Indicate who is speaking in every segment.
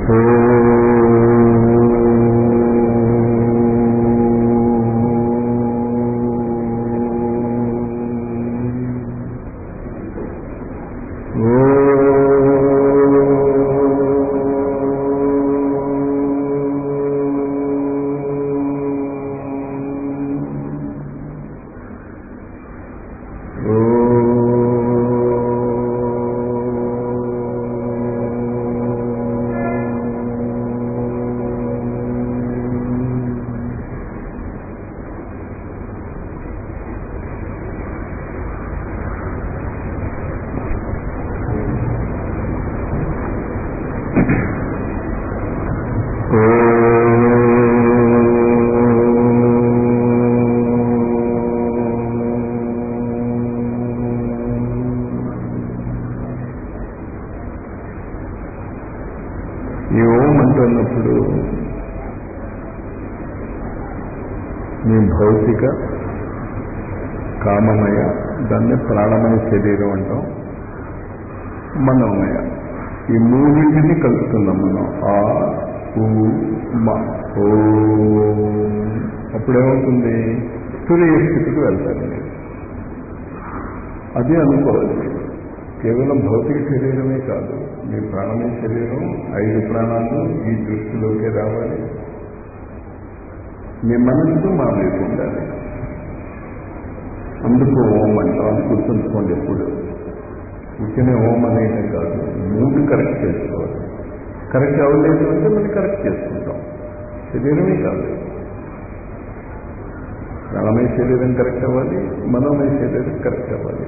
Speaker 1: ఈ ఓం అంటున్నప్పుడు మీ భౌతిక కామమయ దాన్ని ప్రాణమయ శరీరం అంటాం మనోమయ ఈ మూడింటిని కలుపుతున్నాం మనం ఆ ఊ మా ఓ అప్పుడేమవుతుంది తురియ స్థితికి వెళ్తారు మీరు అది అనుకోవాలి కేవలం భౌతిక శరీరమే కాదు మీ ప్రాణమయ శరీరం ఐదు ప్రాణాలు ఈ దృష్టిలోకి రావాలి మీ మనసు మా వైపు ఉండాలి అందుకు ఓం అంటాం అని గుర్తుంచుకోండి ఎప్పుడు ఉట్టినే ఓం అనేయటం కాదు మూడు కరెక్ట్ చేసుకోవాలి కరెక్ట్ అవ్వలేదు అంటే మనం కరెక్ట్ చేసుకుంటాం శరీరమే కాదు ప్రాణమయ శరీరం కరెక్ట్ అవ్వాలి మనోమయ శరీరం కరెక్ట్ అవ్వాలి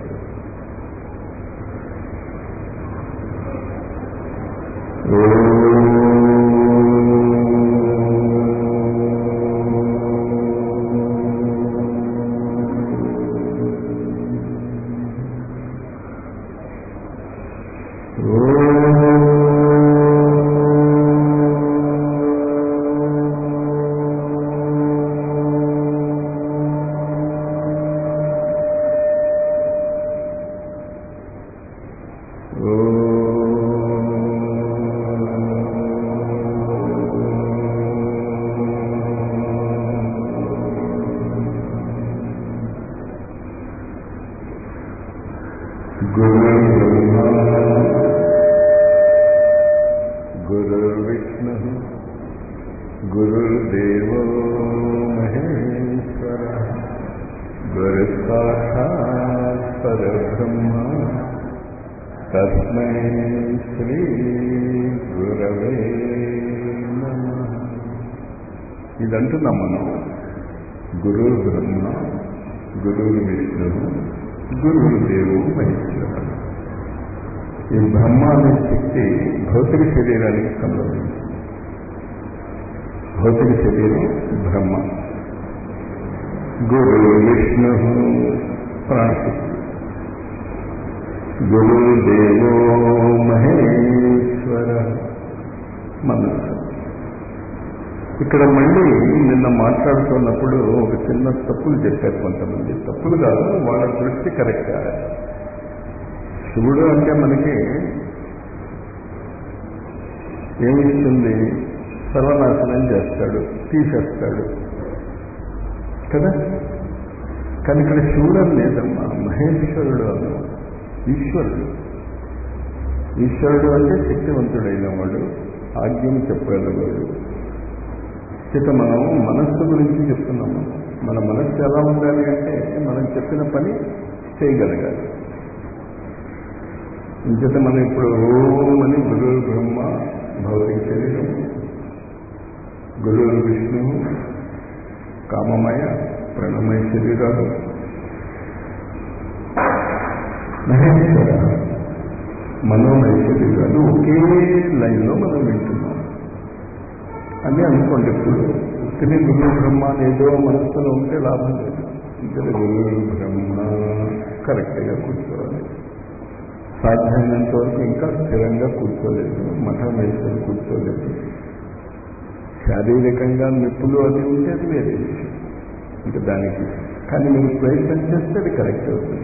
Speaker 1: గురు బ్రహ్మ గురుర్విష్ణు గురుర్దేవో మహేశ్వర గురు సాక్షాత్ పరబ్రహ్మ తస్మై శ్రీ గురవే నమ ఇదంటున్నాం మనం గురు బ్రహ్మ గురువు విష్ణు గురువు దేవుడు మహేశ్వర ఈ బ్రహ్మ అనే శక్తి భౌతిక శరీరానికి సంబంధించి భౌతిక శరీరం బ్రహ్మ గురు విష్ణు ప్రాణశక్తి గురు దేవో మహేశ్వర మనస్సు ఇక్కడ మళ్ళీ నిన్న మాట్లాడుతున్నప్పుడు ఒక చిన్న తప్పులు చెప్పారు కొంతమంది తప్పులు కాదు వాళ్ళ దృష్టి కరెక్ట్ శివుడు అంటే మనకి ఏమిస్తుంది సర్వనాశనం చేస్తాడు తీసేస్తాడు కదా కానీ ఇక్కడ శివుడు అని లేదమ్మా మహేశ్వరుడు అన్న ఈశ్వరుడు ఈశ్వరుడు అంటే శక్తివంతుడైన వాడు ఆజ్ఞను చెప్పగలవాడు చేత మనం మనస్సు గురించి చెప్తున్నాము మన మనస్సు ఎలా ఉండాలి అంటే మనం చెప్పిన పని చేయగలగాలి ఇంచేత మనం ఇప్పుడు ఓం అని గురువు బ్రహ్మ భౌతిక శరీరం గురువు విష్ణువు కామమయ ప్రణమయ శరీరాలు మహేశ్వర మనోమయ శరీరాలు ఒకే లైన్లో మనం వింటున్నాం అని అనుకోండి ఇప్పుడు తిని గురు బ్రహ్మ ఏదో మనస్సులో ఉంటే లాభం లేదు ఇక్కడ గురు బ్రహ్మ కరెక్ట్గా కూర్చోవాలి సాధ్యమైనంత వరకు ఇంకా స్థిరంగా కూర్చోలేదు మఠం వేసుకొని కూర్చోలేదు శారీరకంగా నొప్పులు అది ఉంటే అది వేరే విషయం ఇంకా దానికి కానీ మీరు ప్రయత్నం చేస్తే అది కరెక్ట్ అవుతుంది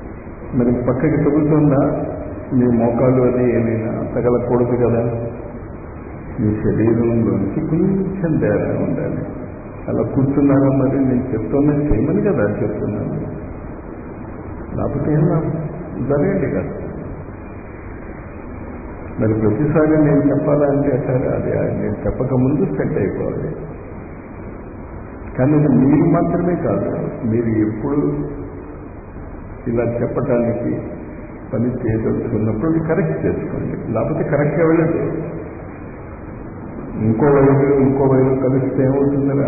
Speaker 1: మరి పక్కకి తగులుతుందా మీ మోకాలు అది ఏమైనా తగలకూడదు కదా మీ శరీరంలోంచి కొంచెం తేడా ఉండాలి అలా కూర్చున్నారా మరి నేను చెప్తున్నా చేయమని కదా చెప్తున్నాను లేకపోతే ఏం జరగండి కదా మరి ప్రతిసారి నేను చెప్పాలంటే సరే అది నేను చెప్పక ముందు సెట్ అయిపోవాలి కానీ ఇది మీరు మాత్రమే కాదు మీరు ఎప్పుడు ఇలా చెప్పటానికి పని చేయదలుచుకున్నప్పుడు అది కరెక్ట్ చేసుకోండి లేకపోతే కరెక్ట్గా వెళ్ళదు ఇంకో వైపు ఇంకో వైపు కలిస్తే ఏమవుతుందిరా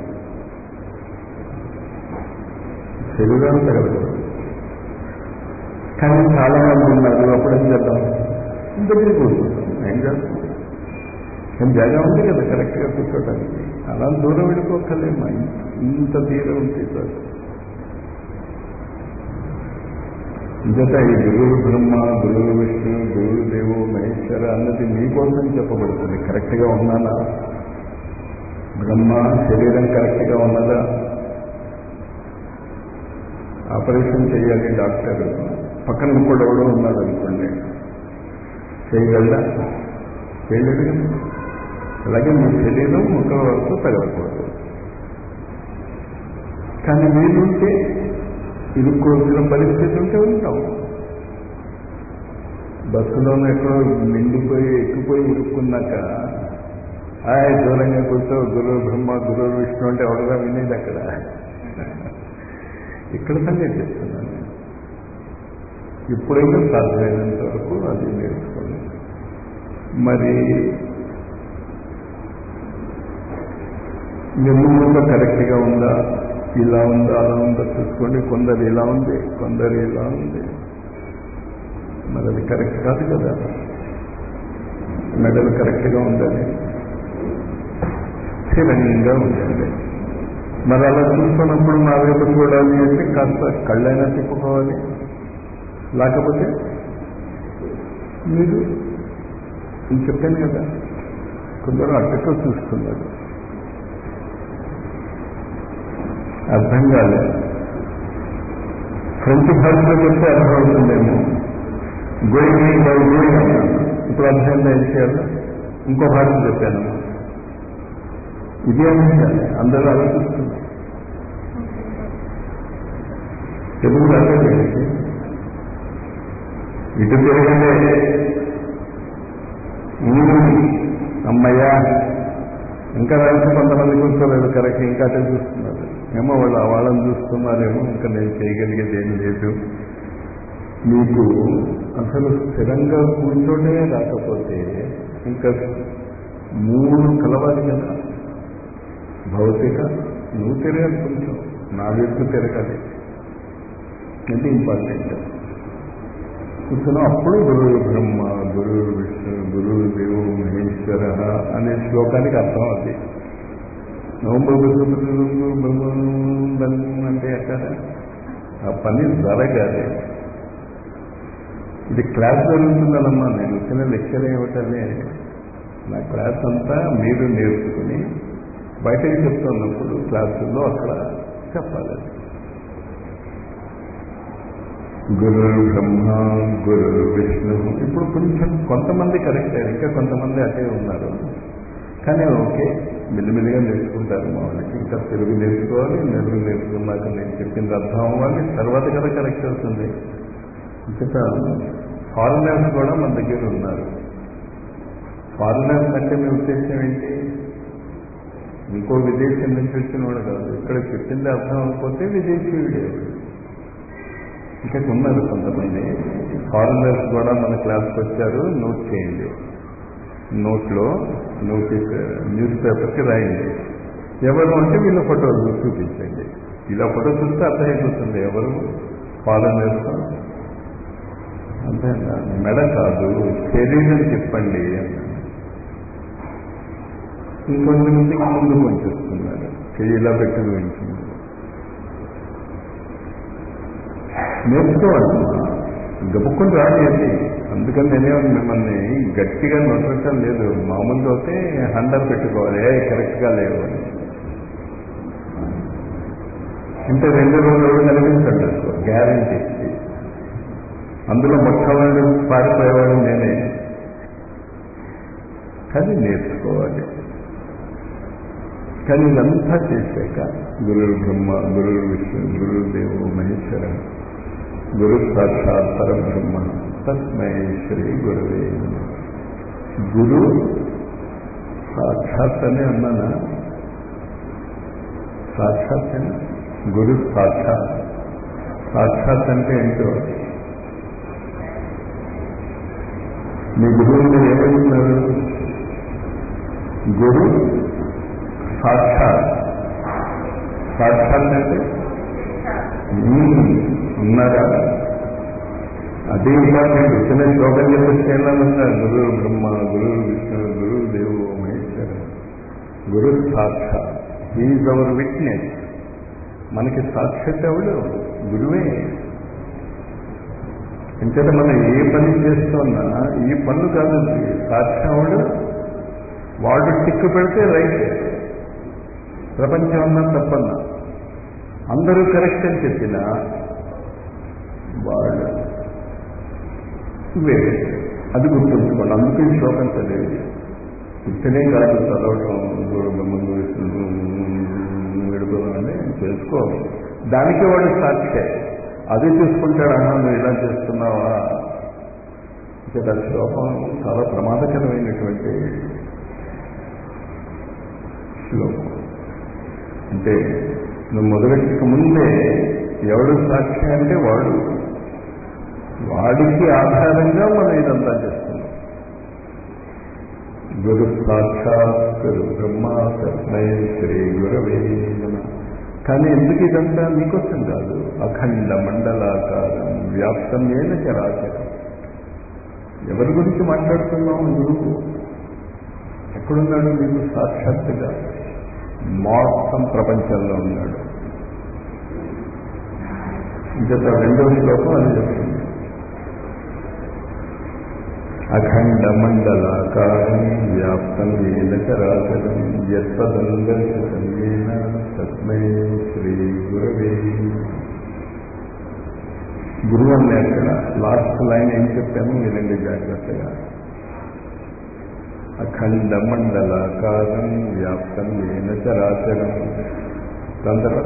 Speaker 1: శరీరాన్ని తగలదు కానీ చాలా మంది ఉన్నారు అప్పుడు ఏం చేద్దాం దగ్గరికి కూర్చుంటాం ఏం చేస్తాం కానీ జాగా ఉంది కదా కరెక్ట్గా కూర్చోటానికి అలా దూరం వెళ్ళిపోకలేమా ఇంత తీరం ఉంది సార్ ఇంకట ఈ గురువు బ్రహ్మ గురువు విష్ణు గురువు దేవు మహేశ్వర అన్నది మీకోసం చెప్పబడుతుంది కరెక్ట్గా ఉన్నానా బ్రహ్మ శరీరం కరెక్ట్గా ఉన్నదా ఆపరేషన్ చేయాలి డాక్టర్ పక్కన ఇంకోటి ఎవడో ఉన్నాడు అనుకోండి చేయగలరా చేయలేడు కదా అలాగే మీ శరీరం ఒక వరకు తగలకూడదు కానీ మీరుంటే ఇరుక్కోవాల్సిన పరిస్థితి ఉంటే ఉంటాం బస్సులోనే ఎక్కడో నిండిపోయి ఎక్కిపోయి ఇరుక్కున్నాక హాయ్ దూరంగా కూర్చో గురువు బ్రహ్మ గురువు విష్ణు అంటే ఎవడగా వినేది అక్కడ ఇక్కడ సంగతి చెప్తున్నాను ఇప్పుడైతే సాధ్యమైనంత వరకు అది నేర్చుకోండి మరి నిర్మూలంగా కరెక్ట్గా ఉందా ఇలా ఉందా అలా ఉందా చూసుకోండి కొందరు ఇలా ఉంది కొందరు ఇలా ఉంది మరి అది కరెక్ట్ కాదు కదా మెడల్ కరెక్ట్గా ఉండాలి స్థిరంగా ఉండాలి మరి అలా చూసుకున్నప్పుడు నా వైపు చూడాలి అంటే కాస్త కళ్ళైనా తిప్పుకోవాలి లేకపోతే మీరు నేను చెప్పాను కదా కొందరు అడ్డతో చూస్తున్నారు అర్థం కాలేదు ఫ్రెంచ్ భాషలో చెప్తే అర్థమవుతుందేమో గోయింగ్ గోయింగ్ అన్నాను ఇప్పుడు అర్థం ఏం చేయాలి ఇంకో భాష చెప్పాను ఇదే ఉండాలి అందరూ ఆలోచిస్తున్నారు తెలుగు అర్థం ఏంటి ఇటు తిరగలే అమ్మయ్యా ఇంకా రాసి కొంతమంది కూర్చోలేదు కరెక్ట్ ఇంకా అటే చూస్తున్నారు ఏమో వాళ్ళు వాళ్ళని చూస్తున్నారేమో ఇంకా నేను చేయగలిగేది ఏం లేదు మీకు అసలు స్థిరంగా కూర్చోటే రాకపోతే ఇంకా మూడు కలవాలి కదా భౌతిక నువ్వు తిరగాలి కొంచెం నా వైపు తిరగాలి అది ఇంపార్టెంట్ కూర్చున్నాం అప్పుడు గురువు బ్రహ్మ గురువు విష్ణు గురువు దేవు మహేశ్వర అనే శ్లోకానికి అర్థం అది అంటే ఎక్కడ ఆ పని జరగాలి ఇది క్లాస్ జరుగుతుందనమ్మా నేను వచ్చిన లెక్చర్ ఏమిటనే నా క్లాస్ అంతా మీరు నేర్చుకుని బయటకి చెప్తున్నప్పుడు క్లాసుల్లో అక్కడ చెప్పాలి గురు బ్రహ్మ గురు విష్ణు ఇప్పుడు కొంచెం కొంతమంది కరెక్ట్ ఇంకా కొంతమంది అటే ఉన్నారు కానీ ఓకే మెల్లిమెల్లిగా నేర్చుకుంటారు మా వాళ్ళకి ఇంకా తెలుగు నేర్చుకోవాలి తెలుగు నేర్చుకున్నాక నేను చెప్పింది అర్థం అవ్వాలి తర్వాత కదా కరెక్ట్ అవుతుంది ఇంకా ఫారినర్స్ కూడా మన దగ్గర ఉన్నారు ఫారినర్స్ అంటే మీ ఉద్దేశం ఏంటి ఇంకో విదేశం నుంచి వచ్చిన వాడు కాదు ఇక్కడ చెప్పింది అర్థం అవ్వకపోతే విదేశీయుడే ఇంకా ఉన్నారు కొంతమంది ఫారినర్స్ కూడా మన క్లాస్కి వచ్చారు నోట్ చేయండి నోట్లో నోటీస్ న్యూస్ పేపర్కి రాయండి ఎవరు అంటే వీళ్ళ ఫోటోలు చూపించండి ఇలా ఫోటో చూస్తే అర్థమైపోతుంది ఎవరు ఫారినర్స్ అంతే మెడ కాదు శరీరం చెప్పండి ఇంకొంతమందికి ముందు పంచేస్తున్నారు చెయ్యి ఇలా పెట్టుకు ఉంచింది నేర్చుకోవాలి గబుక్కుని రాలేదు అందుకని నేనే మిమ్మల్ని గట్టిగా నొట్టడం లేదు మామూలుగా అయితే హండర్ పెట్టుకోవాలి ఏ కరెక్ట్గా లేవు అని అంటే రెండు రోజులు కనిపించండి గ్యారంటీ అందులో మొట్టమొదటి పారిపోయేవాడు నేనే కానీ నేర్చుకోవాలి కానీ ఇదంతా చేశాక గురు బ్రహ్మ గురు విష్ణు గురు దేవు మహేశ్వర గురు సాక్షాత్ పరబ్రహ్మ తస్మై శ్రీ గురువే నమః. గురు సాక్షాత్ అని అన్నానా సాక్షాత్ అని గురు సాక్షాత్ సాక్షాత్ అంటే ఏంటో మీ గురువు మీరు ఏమనుకున్నారు గురు సాక్షాత్ సాక్షాత్ అంటే మ్మ్. ఉన్నారా అదే ఇంపార్టెంట్ చిన్న శ్లోకం చెప్పేస్తే ఎలా ఉన్నారు గురు బ్రహ్మ గురు విష్ణు గురు దేవు మహేశ్వర గురు సాక్షాత్ ఈజ్ అవర్ విట్నెస్ మనకి సాక్షాత్ ఎవడు గురువే అంచేత మనం ఏ పని చేస్తున్నా ఈ పనులు కాదండి సాక్ష్యముడు వాడు టిక్కు పెడితే రైట్ ప్రపంచం అన్నా తప్పన్నా అందరూ కరెక్ట్ అని చెప్పినా వాడు వేరే అది గుర్తుంచుకోండి అందుకే ఈ శ్లోకం చదివి ఇక్కడే కాదు చదవటం దూరం ముందు విడుదల అని తెలుసుకోవాలి దానికి వాడు సాక్షి అది చూసుకుంటాడు అన్నా నువ్వు ఇలా చేస్తున్నావా ఇక్కడ ఆ శ్లోకం చాలా ప్రమాదకరమైనటువంటి శ్లోకం అంటే నువ్వు మొదలెట్టక ముందే ఎవడు సాక్షి అంటే వాడు వాడికి ఆధారంగా మనం ఇదంతా చేస్తున్నాం గురు సాక్షాత్ గురు బ్రహ్మ తస్మై శ్రీ గురవే నమః కానీ ఎందుకు ఇదంతా మీకోసం కాదు అఖండ మండలాకారం వ్యాప్తం ఏన చరాచరం ఎవరి గురించి మాట్లాడుతున్నాం గురువు ఎక్కడున్నాడు మీకు సాక్షాత్తుగా మొత్తం ప్రపంచంలో ఉన్నాడు ఇంకా రెండో శ్లోకం అది చెప్తుంది అఖండ మండలాకారం వ్యాప్తం ఏన చరాచరం యత్పదందర్శితం ఏన తస్మై శ్రీ గురవే గురువు అనే అక్కడ లాస్ట్ లైన్ ఏం చెప్పాము వినండి జాగ్రత్తగా అఖండ మండలాకారం వ్యాప్తం ఏన చరాచరం దాని తర్వాత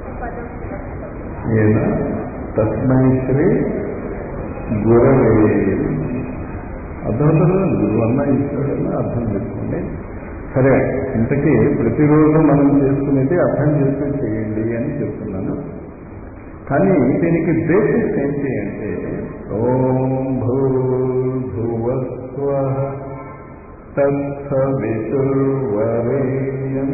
Speaker 1: ఏన తస్మై శ్రీ గురవే అర్థమవుతుందా గురువు అన్న ఈశ్వరుడన్నా అర్థం చేసుకోండి సరే ఇంతకీ ప్రతిరోజు మనం చేసుకునేది అర్థం చేసుకుని చేయండి అని చెప్తున్నాను కానీ దీనికి బేసిస్ ఏంటి అంటే ఓం భూర్భువస్వ తత్సవితుర్వరేణ్యం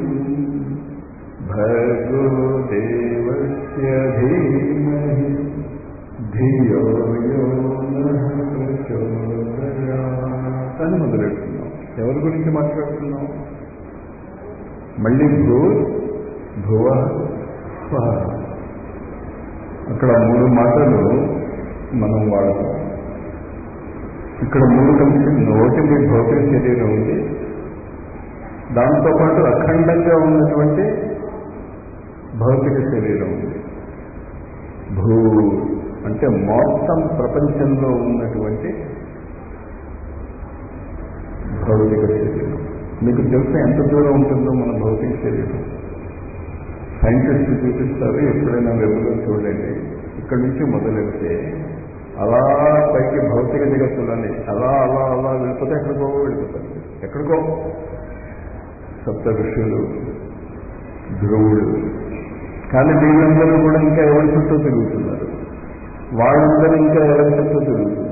Speaker 1: భర్గో దేవస్య ధీమహి ధియో యో నః ప్రచోదయాత్ అని మొదలెడుతున్నాం ఎవరి గురించి మాట్లాడుతున్నాం మళ్ళీ భూ భువ స్వ అక్కడ మూడు మాటలు మనం వాడతాం ఇక్కడ మూడు కలిసి ఒకటి మీ భౌతిక శరీరం ఉంది దాంతోపాటు అఖండంగా ఉన్నటువంటి భౌతిక శరీరం ఉంది భూ అంటే మొత్తం ప్రపంచంలో ఉన్నటువంటి భౌతిక శరీరం మీకు తెలిసిన ఎంత దూరం ఉంటుందో మన భౌతిక శరీరం సైంటిస్టులు చూపిస్తారు ఎప్పుడైనా వెలుగులో చూడండి ఇక్కడి నుంచి మొదలెడితే అలా పైకి భౌతిక జగత్తులని అలా అలా అలా వెళ్ళిపోతే ఎక్కడికో వెళ్ళిపోతారు ఎక్కడికో సప్త ఋషులు ధ్రువుడు కానీ వీళ్ళందరూ కూడా ఇంకా ఎవరి చుట్టూ తిరుగుతున్నారు వాళ్ళందరూ ఇంకా ఎవరి చుట్టూ తిరుగుతున్నారు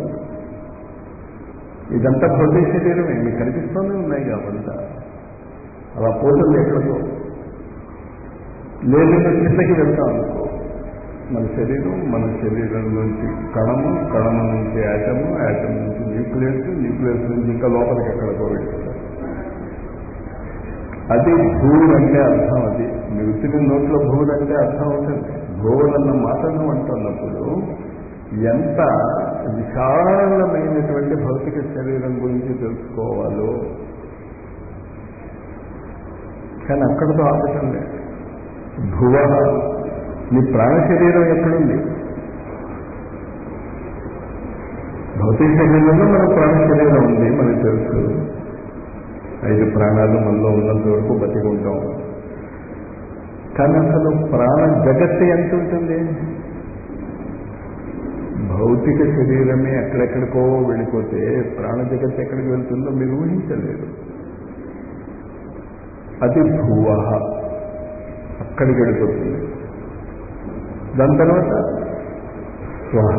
Speaker 1: ఇదంతా భౌతిక శరీరమే మీకు కనిపిస్తూనే ఉన్నాయి కావంతా అలా పోతుంది ఎక్కడికో లేదు కిందకి వెళ్తాం అనుకో మన శరీరం మన శరీరం నుంచి కణము కణము నుంచి యాటము యాటం నుంచి న్యూక్లియస్ న్యూక్లియస్ నుంచి ఇంకా లోపలికి ఎక్కడికో వెళ్తారు అది భూములు అంటే అర్థం అది మీ ఉత్తిన నోట్లో భూములు అంటే అర్థం అవుతుంది భూములు అన్న మాటను అంటున్నప్పుడు ఎంత విశాలమైనటువంటి భౌతిక శరీరం గురించి తెలుసుకోవాలో కానీ అక్కడితో ఆపటం లేదు భువ నీ ప్రాణ శరీరం ఎక్కడుంది భౌతిక శరీరంలో మన ప్రాణ శరీరం ఉంది మనకు తెలుసు ఐదు ప్రాణాలు మనలో ఉన్నంత వరకు బతికి ఉంటాం కానీ అసలు ప్రాణ జగత్తు ఎంత ఉంటుంది భౌతిక శరీరమే ఎక్కడెక్కడికో వెళ్ళిపోతే ప్రాణ జగత్ ఎక్కడికి వెళ్తుందో మీరు ఊహించలేరు అది భూవ అక్కడికి వెళ్ళిపోతుంది దాని తర్వాత స్వహ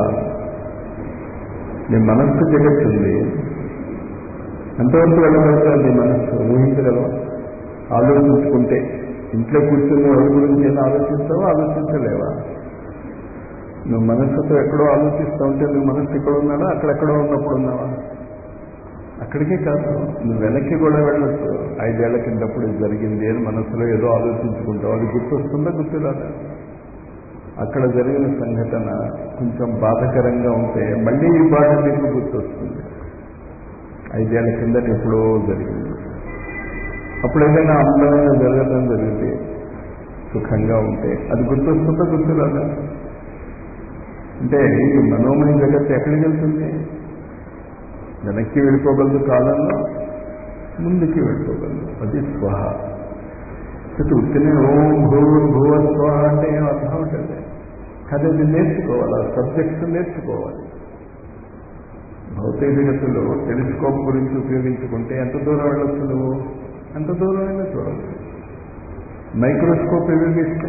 Speaker 1: నీ మనస్సు జగత్తు ఉంది ఎంతవరకు వెళ్ళగలుగుతారు నీ మనస్సు ఊహించగలవా ఆలోచించుకుంటే ఇంట్లో కూర్చొని ఎవరి గురించి ఏమైనా ఆలోచిస్తావో ఆలోచించలేవా నువ్వు మనస్సుతో ఎక్కడో ఆలోచిస్తూ ఉంటే నువ్వు మనస్సు ఎక్కడ ఉన్నాడా అక్కడెక్కడో ఉన్నప్పుడు ఉన్నావా అక్కడికే కాదు నువ్వు వెనక్కి కూడా వెళ్ళొచ్చు ఐదేళ్ల కిందప్పుడు ఇది జరిగింది అని మనసులో ఏదో ఆలోచించుకుంటావు అది గుర్తొస్తుందా గుర్తురాదా అక్కడ జరిగిన సంఘటన కొంచెం బాధకరంగా ఉంటే మళ్ళీ ఈ బాధ మీకు గుర్తొస్తుంది ఐదేళ్ల కిందట ఎప్పుడో జరిగింది అప్పుడు ఏదైనా అందమైన జరగడం జరిగితే సుఖంగా ఉంటే అది గుర్తొస్తుందా గుర్తురాదా అంటే ఈ మనోమయ జగత్తు ఎక్కడికి వెళ్తుంది వెనక్కి వెళ్ళిపోగలదు కాలంలో ముందుకి వెళ్ళిపోగలదు అది స్వహ అయితే ఉత్తినే ఓం భూ భూవ స్వహ అంటే ఏం అర్థం ఉంటుంది కానీ అది నేర్చుకోవాలి ఆ సబ్జెక్ట్స్ నేర్చుకోవాలి భౌతిక జగత్తులో టెలిస్కోప్ గురించి ఉపయోగించుకుంటే ఎంత దూరం వెళ్ళొచ్చు నువ్వు ఎంత దూరం అయినా చూడవచ్చు మైక్రోస్కోప్ ఉపయోగిస్తే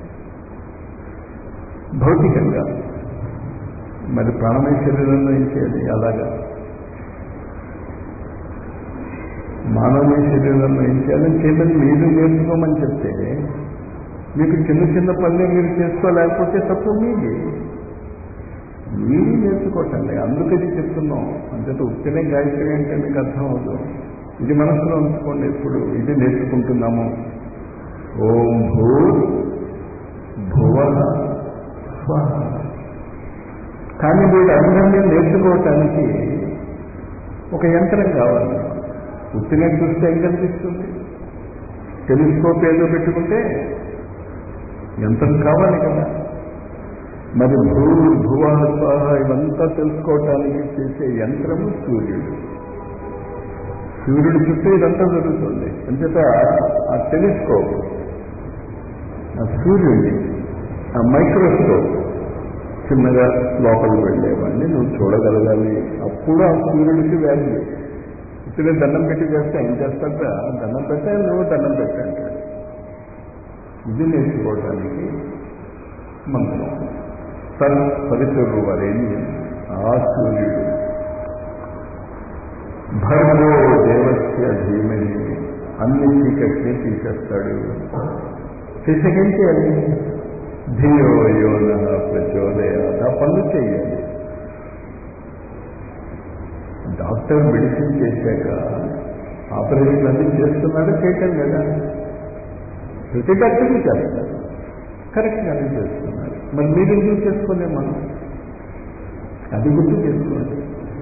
Speaker 1: భౌతికంగా మరి ప్రాణమయ శరీరంలో ఏం చేయాలి అలాగా మానవీయ శరీరంలో ఏం చేయాలని చేయమని మీరు నేర్చుకోమని చెప్తే మీకు చిన్న చిన్న పనులే మీరు చేసుకోలేకపోతే తప్పు మీది మీరు నేర్చుకోవటండి అందుకని చెప్తున్నాం అంతేత ఉత్తినే గాయత్రి అంటే మీకు అర్థం అవదు ఇది మనసులో ఉంచుకోండి ఎప్పుడు ఇది నేర్చుకుంటున్నాము ఓం భూ భువ స్వహ కానీ వీటందరినీ నేర్చుకోవటానికి ఒక యంత్రం కావాలి ఉత్తినే చూస్తే ఏం కనిపిస్తుంది టెలిస్కోప్ ఏదో పెట్టుకుంటే యంత్రం కావాలి కదా మరి భూ భువ స్వాహ ఇవంతా తెలుసుకోవటానికి చేసే యంత్రము సూర్యుడు సూర్యుడి చుట్టూ ఇదంతా జరుగుతుంది అంచేత ఆ టెలిస్కోప్ ఆ సూర్యుడిని ఆ మైక్రోస్కోప్ చిన్నగా లోపలికి వెళ్ళేవాడిని నువ్వు చూడగలగాలి అప్పుడు ఆ సూర్యుడికి వాల్యూ ఇప్పుడు దండం పెట్టి చేస్తే ఏం చేస్తాడ దండం పెట్టా నువ్వు దండం పెట్టంటాడు ఇది నేర్చుకోవడానికి మంత్రం తన పరిసరు వరేణ్య ఆ సూర్యుడు భర్గో దేవస్య ధీమని అన్ని చీకటిని తీసేస్తాడు చేసేకేం చేయాలి ధియో యోన ప్రచోదయాత పనులు చేయాలి డాక్టర్ మెడిసిన్ చేశాక ఆపరేషన్ అది చేస్తున్నాడు చేయటం లేదా ప్రతి డాక్టర్కి చేస్తారు కరెక్ట్గానే చేస్తున్నారు మరి మీరు ఎందుకు చేసుకోలే మనం అది గుర్తు చేసుకోండి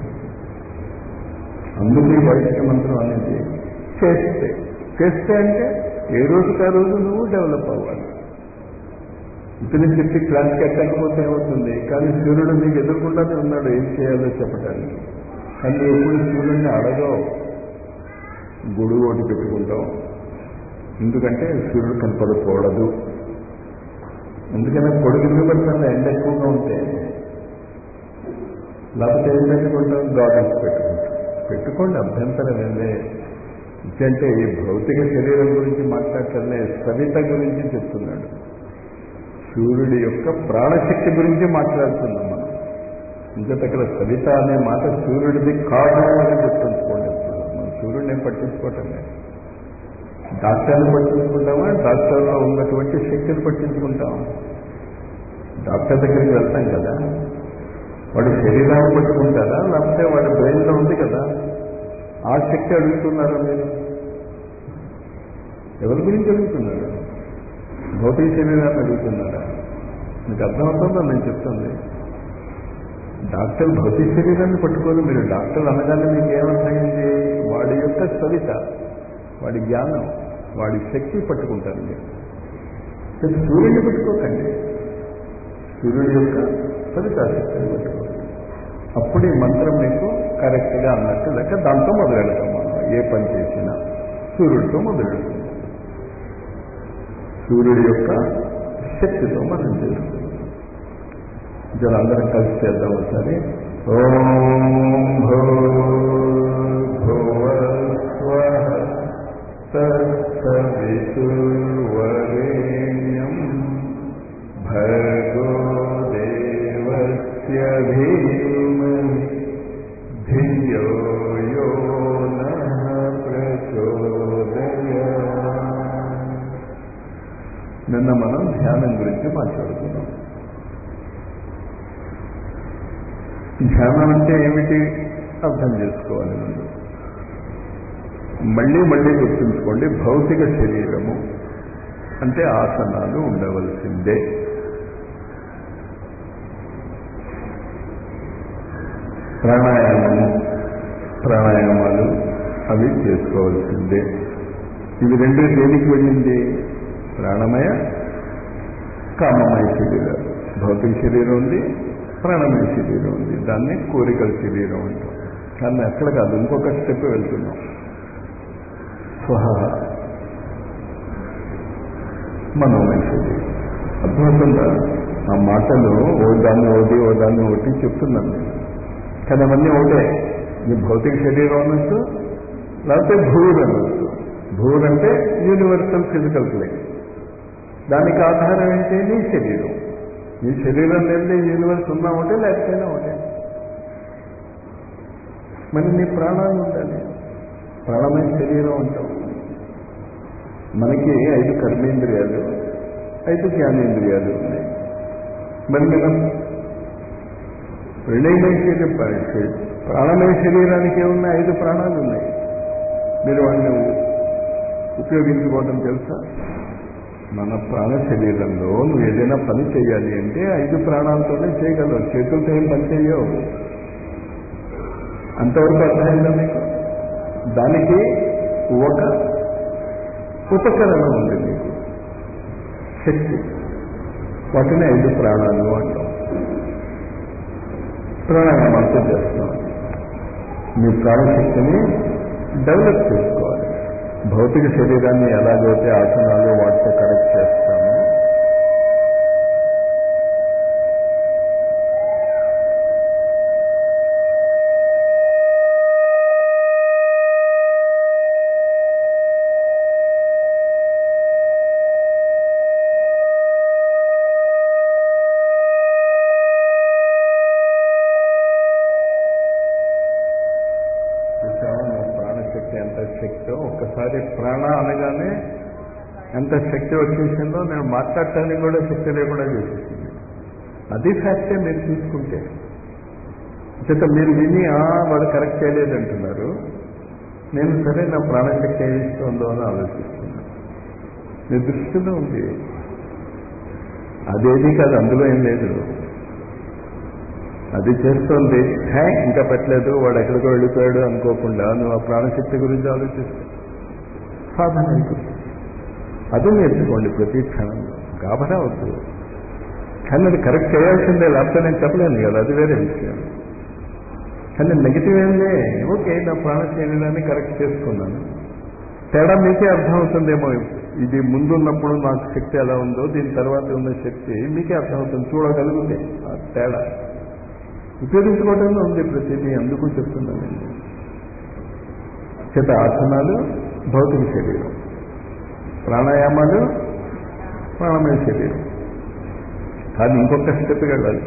Speaker 1: అందుకే వైదిక మంత్రం అనేది చేస్తే చేస్తే అంటే ఏ రోజుకి ఆ రోజు నువ్వు డెవలప్ అవ్వాలి ఇతని చెప్పి క్లాస్ కట్టకపోతే ఏమవుతుంది కానీ సూర్యుడు నీకు ఎదుర్కొండానే ఉన్నాడు ఏం చేయాలో చెప్పడానికి కానీ ఎప్పుడు సూర్యుడిని అడగవు గొడుగు ఒకటి పెట్టుకుంటాం ఎందుకంటే సూర్యుడు కనపడకూడదు ఎందుకంటే పొడుగు ఎందుకు పెడతాను ఎండ ఎక్కువగా ఉంటే లేకపోతే ఏం పెట్టుకుంటాం గాగల్స్ పెట్టుకుంటాం పెట్టుకోండి అభ్యంతరం ఏందే అంటే ఈ భౌతిక శరీరం గురించి మాట్లాడటమే సవిత గురించి చెప్తున్నాడు సూర్యుడి యొక్క ప్రాణశక్తి గురించి మాట్లాడుతున్నాం మనం ఇంకటి అక్కడ సవిత అనే మాట సూర్యుడిది కాదు అని గుర్తుంచుకోండి ఇప్పుడు మనం సూర్యుడిని ఏం పట్టించుకోవటం లేదు డాక్టర్ని పట్టించుకుంటామా డాక్టర్లో ఉన్నటువంటి శక్తిని పట్టించుకుంటామా డాక్టర్ దగ్గరికి వెళ్తాం కదా వాడి శరీరాన్ని పట్టుకుంటారా లేకపోతే వాడి బ్రెయిన్లో ఉంది కదా ఆ శక్తి అడుగుతున్నారా మీరు ఎవరి గురించి అడుగుతున్నారు భౌతిక శరీరాన్ని అడుగుతున్నారా మీకు అర్థమవుతుందో నేను చెప్తుంది డాక్టర్ భౌతిక శరీరాన్ని పట్టుకోదు మీరు డాక్టర్ అనగానే మీకు ఏమర్థమైంది వాడి యొక్క సవిత వాడి జ్ఞానం వాడి శక్తి పట్టుకుంటారు మీరు సూర్యుడిని పట్టుకోకండి సూర్యుడి యొక్క సవితా శక్తిని పట్టుకోండి అప్పుడు ఈ మంత్రం మీకు కరెక్ట్గా అన్నట్టు లెక్క దాంతో మొదలెడతాం మనం ఏ పని చేసినా సూర్యుడితో మొదలు సూర్యుడి యొక్క శక్తితో మనం చేస్తాం జర అందరం కలిసి చేద్దాం ఒకసారి ఓం భూర్భువస్వః తత్సవితుర్వరేణ్యం భర్గో దేవస్య ధీమహి ధియో యో నః ప్రచోదయాత్. నిన్న మనం ధ్యానం గురించి మాట్లాడుకున్నాం ధ్యానం అంటే ఏమిటి అర్థం చేసుకోవాలి ముందు మళ్ళీ మళ్ళీ గుర్తుంచుకోండి భౌతిక శరీరము అంటే ఆసనాలు ఉండవలసిందే ప్రాణాయామము ప్రాణాయామాలు అవి చేసుకోవాల్సిందే ఇవి రెండు దేనికి వెళ్ళింది ప్రాణమయ కామమయ శరీరాలు భౌతిక శరీరం ఉంది ప్రాణమయ శరీరం ఉంది దాన్ని కోరికల శరీరం అంటాం కానీ అక్కడ కాదు ఇంకొక స్టెప్ వెళ్తున్నాం స్వహ మనోమయ శరీరం అర్థమవుతుందా ఆ మాటలు ఓ దాన్ని ఓది ఓ దాన్ని ఒకటి చెప్తున్నాను నేను. కానీ అవన్నీ ఒకటే ఈ భౌతిక శరీరం అనొచ్చు లేకపోతే భూర్ అనొచ్చు భూర్ అంటే యూనివర్సల్ ఫిజికల్ ప్లేన్ దానికి ఆధారం ఏంటి నీ శరీరం నీ శరీరం లేదే యూనివర్స్ ఉన్నా ఒకటే లేకపోయినా ఒకటే మరి నీ ప్రాణాలు ఉండాలి ప్రాణమైన శరీరం ఉంటాం మనకి ఐదు కర్మేంద్రియాలు ఐదు జ్ఞానేంద్రియాలు ఉన్నాయి మరి మనం రెండైన శరీరం ప్రాణమయ శరీరానికి ఏమున్న ఐదు ప్రాణాలు ఉన్నాయి మీరు వాటిని ఉపయోగించుకోవడం తెలుసా మన ప్రాణ శరీరంలో నువ్వు ఏదైనా పని చేయాలి అంటే ఐదు ప్రాణాలతోనే చేయగలవు చేతులతో ఏం పని చేయవు అంతవరకు అర్థమైందా మీకు దానికి ఒక ఉపకరణం ఉంది మీకు శక్తి వాటిని ఐదు ప్రాణాలు అంటాం ప్రాణాయామాలతో చేస్తున్నాం మీ ప్రాణశక్తిని డెవలప్ చేసుకోవాలి భౌతిక శరీరాన్ని ఎలాగైతే ఆసనాలు వాటితో కరెక్ట్ చేస్తామో చూసావా నా ప్రాణశక్తి ఎంత శక్తో ఒక్కసారి ప్రాణ అనగానే ఎంత శక్తి వచ్చేసిందో నేను మాట్లాడటానికి కూడా శక్తి లేకుండా చేసేసింది అది ఫ్యాక్టే మీరు తీసుకుంటే చేత మీరు విని "ఆ, వాడు కరెక్ట్ చేయలేదు అంటున్నారు నేను సరే నా ప్రాణశక్తి ఏం ఇస్తుందో అని ఆలోచిస్తున్నాను మీ దృష్టిలో ఉంది అదేది కాదు అందులో ఏం లేదు అది చేస్తోంది హే ఇంకా పెట్టలేదు వాడు ఎక్కడికో వెళ్ళిపోయాడు అనుకోకుండా నువ్వు ఆ ప్రాణశక్తి గురించి ఆలోచిస్తే సాధన అయిపోతుంది అది నేర్చుకోండి ప్రతి క్షణంలో గాబరా వద్దు కానీ అది కరెక్ట్ చేయాల్సిందే లేకపోతే నేను చెప్పలేను కదా అది వేరే విషయం కానీ నెగిటివ్ ఏంలే ఓకే నా ప్రాణ శరీరాన్ని కరెక్ట్ చేసుకున్నాను తేడా మీకే అర్థమవుతుందేమో ఇది ముందున్నప్పుడు నాకు శక్తి ఎలా ఉందో దీని తర్వాత ఉన్న శక్తి మీకే అర్థమవుతుంది చూడగలిగితే ఆ తేడా ఉపయోగించుకోవడంలో ఉంది ప్రతిదీ అందుకు చెప్తున్నాను నేను చేత ఆసనాలు భౌతిక శరీరం ప్రాణాయామాలు ప్రాణమయ శరీరం కానీ ఇంకొక స్టెప్ వెళ్ళాలి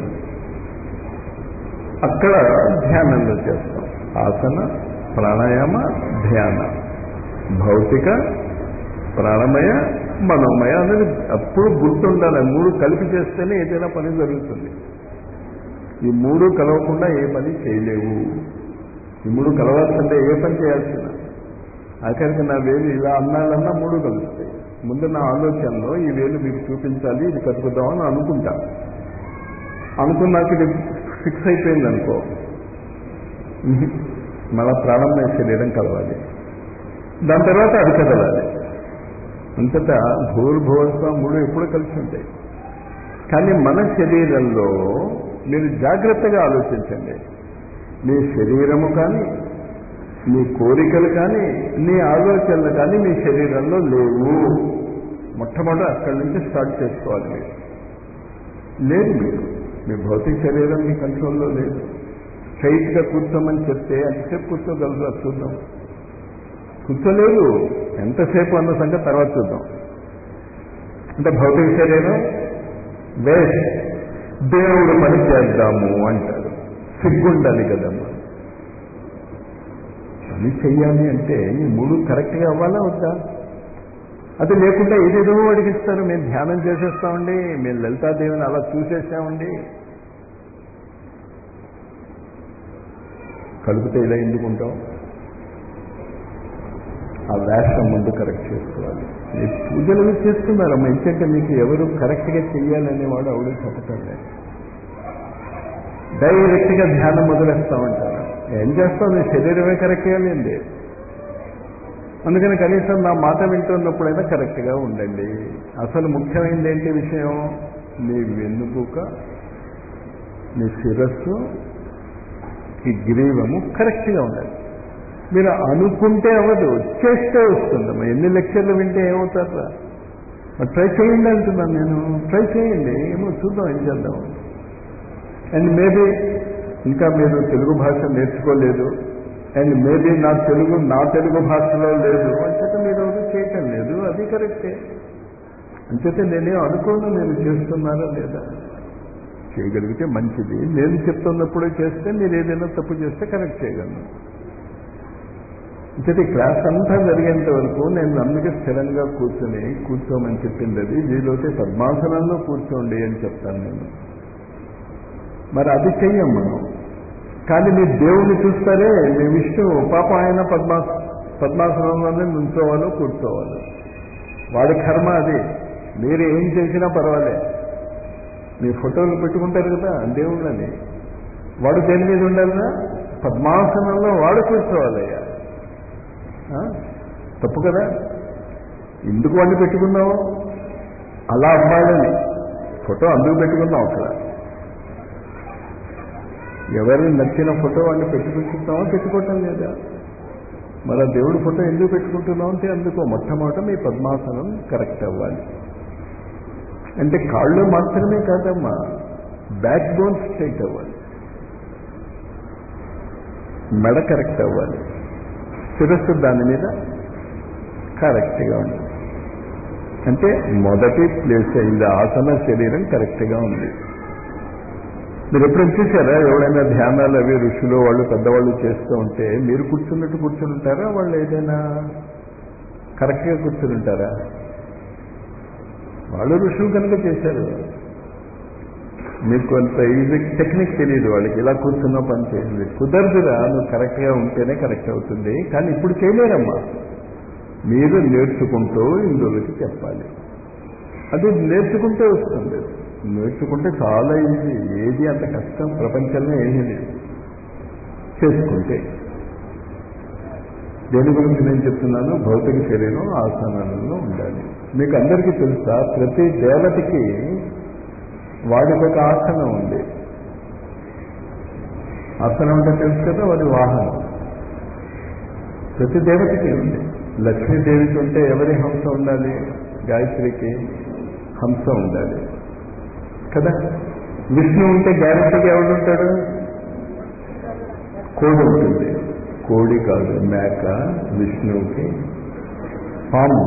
Speaker 1: అక్కడ ధ్యానంలో చేస్తాం ఆసన ప్రాణాయామ ధ్యాన భౌతిక ప్రాణమయ మనోమయ అనేది అప్పుడు గుర్తుండాలి ఆ మూడు కలిపి చేస్తేనే ఏదైనా పని జరుగుతుంది ఈ మూడు కలవకుండా ఏ పని చేయలేవు ఈ మూడు కలవాల్సిందే ఏ పని చేయాల్సిన ఆఖరికి నా వేలు ఇలా అన్నాలన్నా మూడు కలుస్తాయి ముందు నా ఆలోచనలో ఈ వేలు మీకు చూపించాలి ఇది కట్టుకుదామని అనుకుంటా అనుకున్నాక ఇది ఫిక్స్ అయిపోయింది అనుకో మళ్ళా ప్రాణమయ శరీరం కలవాలి దాని తర్వాత అది కదలాలి అంతటా భూర్భువస్వ మూడు ఎప్పుడు కలిసి ఉంటాయి కానీ మన శరీరంలో మీరు జాగ్రత్తగా ఆలోచించండి మీ శరీరము కానీ నీ కోరికలు కానీ నీ ఆలోచనలు కానీ మీ శరీరంలో లేవు మొట్టమొదటి అక్కడి నుంచి స్టార్ట్ చేసుకోవాలి మీరు లేదు మీకు మీ భౌతిక శరీరం మీ కంట్రోల్లో లేదు స్ట్రైట్గా కూర్చోమని చెప్తే ఎంతసేపు కూర్చోగలరు అది చూద్దాం కూర్చోలేదు ఎంతసేపు అన్న సంగతి తర్వాత చూద్దాం అంటే భౌతిక శరీరం వేస్ట్ దేవుడు పని చేద్దాము అంటారు సిగ్గుండాలి కదమ్మా పని చెయ్యాలి అంటే ఈ మూడు కరెక్ట్గా అవ్వాలా వద్దా అది లేకుండా ఏదేదో అడిగిస్తారు మేము ధ్యానం చేసేస్తామండి మేము లలితాదేవిని అలా చూసేసామండి కలిపితే ఇలా ఎందుకుంటాం ఆ వేషం ముందు కరెక్ట్ చేసుకోవాలి మీరు పూజలు చేస్తున్నారమ్మా ఎందుకంటే మీకు ఎవరు కరెక్ట్గా చెయ్యాలనేవాడు ఎవడు చెప్పటం లేదు డైరెక్ట్గా ధ్యానం మొదలెస్తామంటారు ఏం చేస్తాం నీ శరీరమే కరెక్ట్ చేయాలండి అందుకని కనీసం నా మాట వింటున్నప్పుడైనా కరెక్ట్గా ఉండండి అసలు ముఖ్యమైనది ఏంటి విషయం నీ వెన్నుపూక నీ శిరస్సు ఈ గ్రీవము కరెక్ట్గా ఉండాలి మీరు అనుకుంటే అవ్వదు చేస్తే వస్తుందమ్మా ఎన్ని లెక్చర్లు వింటే ఏమవుతారా ట్రై చేయండి అంటున్నాను నేను ట్రై చేయండి ఏమో చూద్దాం ఏం చేద్దాం అండ్ మేబీ ఇంకా మీరు తెలుగు భాష నేర్చుకోలేదు అండ్ మేబీ నా తెలుగు నా తెలుగు భాషలో లేదు అంచేత మీరు ఎవరు చేయటం లేదు అది కరెక్టే అంచేత నేనే అనుకోను నేను చేస్తున్నారా లేదా చేయగలిగితే మంచిది నేను చెప్తున్నప్పుడు చేస్తే మీరు ఏదైనా తప్పు చేస్తే కరెక్ట్ చేయగలను అంటే క్లాస్ అంతా జరిగేంత వరకు నేను అందుకే స్థిరంగా కూర్చొని కూర్చోమని చెప్పింది అది వీలైతే పద్మాసనంలో కూర్చోండి అని చెప్తాను నేను మరి అది చెయ్యం మనం కానీ మీరు దేవుణ్ణి చూస్తారే మీ విష్ణు పాప ఆయన పద్మా పద్మాసనంలోనే నుంచోవాలో కూర్చోవాలి వాడి కర్మ అది మీరు ఏం చేసినా పర్వాలే మీ ఫోటోలు పెట్టుకుంటారు కదా దేవుళ్ళని వాడు దేని మీద ఉండాలినా పద్మాసనంలో వాడు కూర్చోవాలయ్యా తప్పు కదా ఎందుకు వాడిని పెట్టుకున్నావు అలా అమ్మాలని ఫోటో అందుకు పెట్టుకున్నావు అక్కడ ఎవరిని నచ్చిన ఫోటో వాడిని పెట్టుకుంటున్నామో పెట్టుకోవటం లేదా మన దేవుడి ఫోటో ఎందుకు పెట్టుకుంటున్నాం అంటే అందుకో మొట్టమొదట మీ పద్మాసనం కరెక్ట్ అవ్వాలి అంటే కాళ్ళు మాత్రమే కాదమ్మా బ్యాక్ బోన్ స్ట్రైట్ అవ్వాలి మెడ కరెక్ట్ అవ్వాలి శిరస్సు దాని మీద కరెక్ట్గా ఉంది అంటే మొదటి ప్లేస్ అయింది ఆసన శరీరం కరెక్ట్గా ఉంది మీరు ఎప్పుడైనా చూసారా ఎవడైనా ధ్యానాలు అవి ఋషులు వాళ్ళు పెద్దవాళ్ళు చేస్తూ ఉంటే మీరు కూర్చున్నట్టు కూర్చుని ఉంటారా వాళ్ళు ఏదైనా కరెక్ట్గా కూర్చుని ఉంటారా వాళ్ళు ఋషులు కనుక చేశారు మీకు కొంత ఈజీ టెక్నిక్ తెలియదు వాళ్ళకి ఇలా కూర్చున్నా పని చేసింది కుదరదురా నువ్వు కరెక్ట్గా ఉంటేనే కరెక్ట్ అవుతుంది కానీ ఇప్పుడు చేయలేరమ్మా మీరు నేర్చుకుంటూ ఇందులోకి చెప్పాలి అది నేర్చుకుంటే వస్తుంది నేర్చుకుంటే చాలా ఈజీ ఏది అంత కష్టం ప్రపంచంలో ఏమీ లేదు చేసుకుంటే దేని గురించి నేను చెప్తున్నాను భౌతిక శరీరం ఆసనాలలో ఉండాలి మీకు అందరికీ తెలుసా ప్రతి దేవతకి వాడికి ఒక ఆసనం ఉంది ఆసనం అంటే తెలుసు కదా వాడి వాహనం ప్రతి దేవతకి ఉంది లక్ష్మీదేవికి ఉంటే ఎవరి హంస ఉండాలి గాయత్రికి హంస ఉండాలి కదా విష్ణు ఉంటే గ్యారెంటీగా ఎవడు ఉంటాడు కోడి ఉంటుంది కోడి కాదు మేక విష్ణువుకి పాము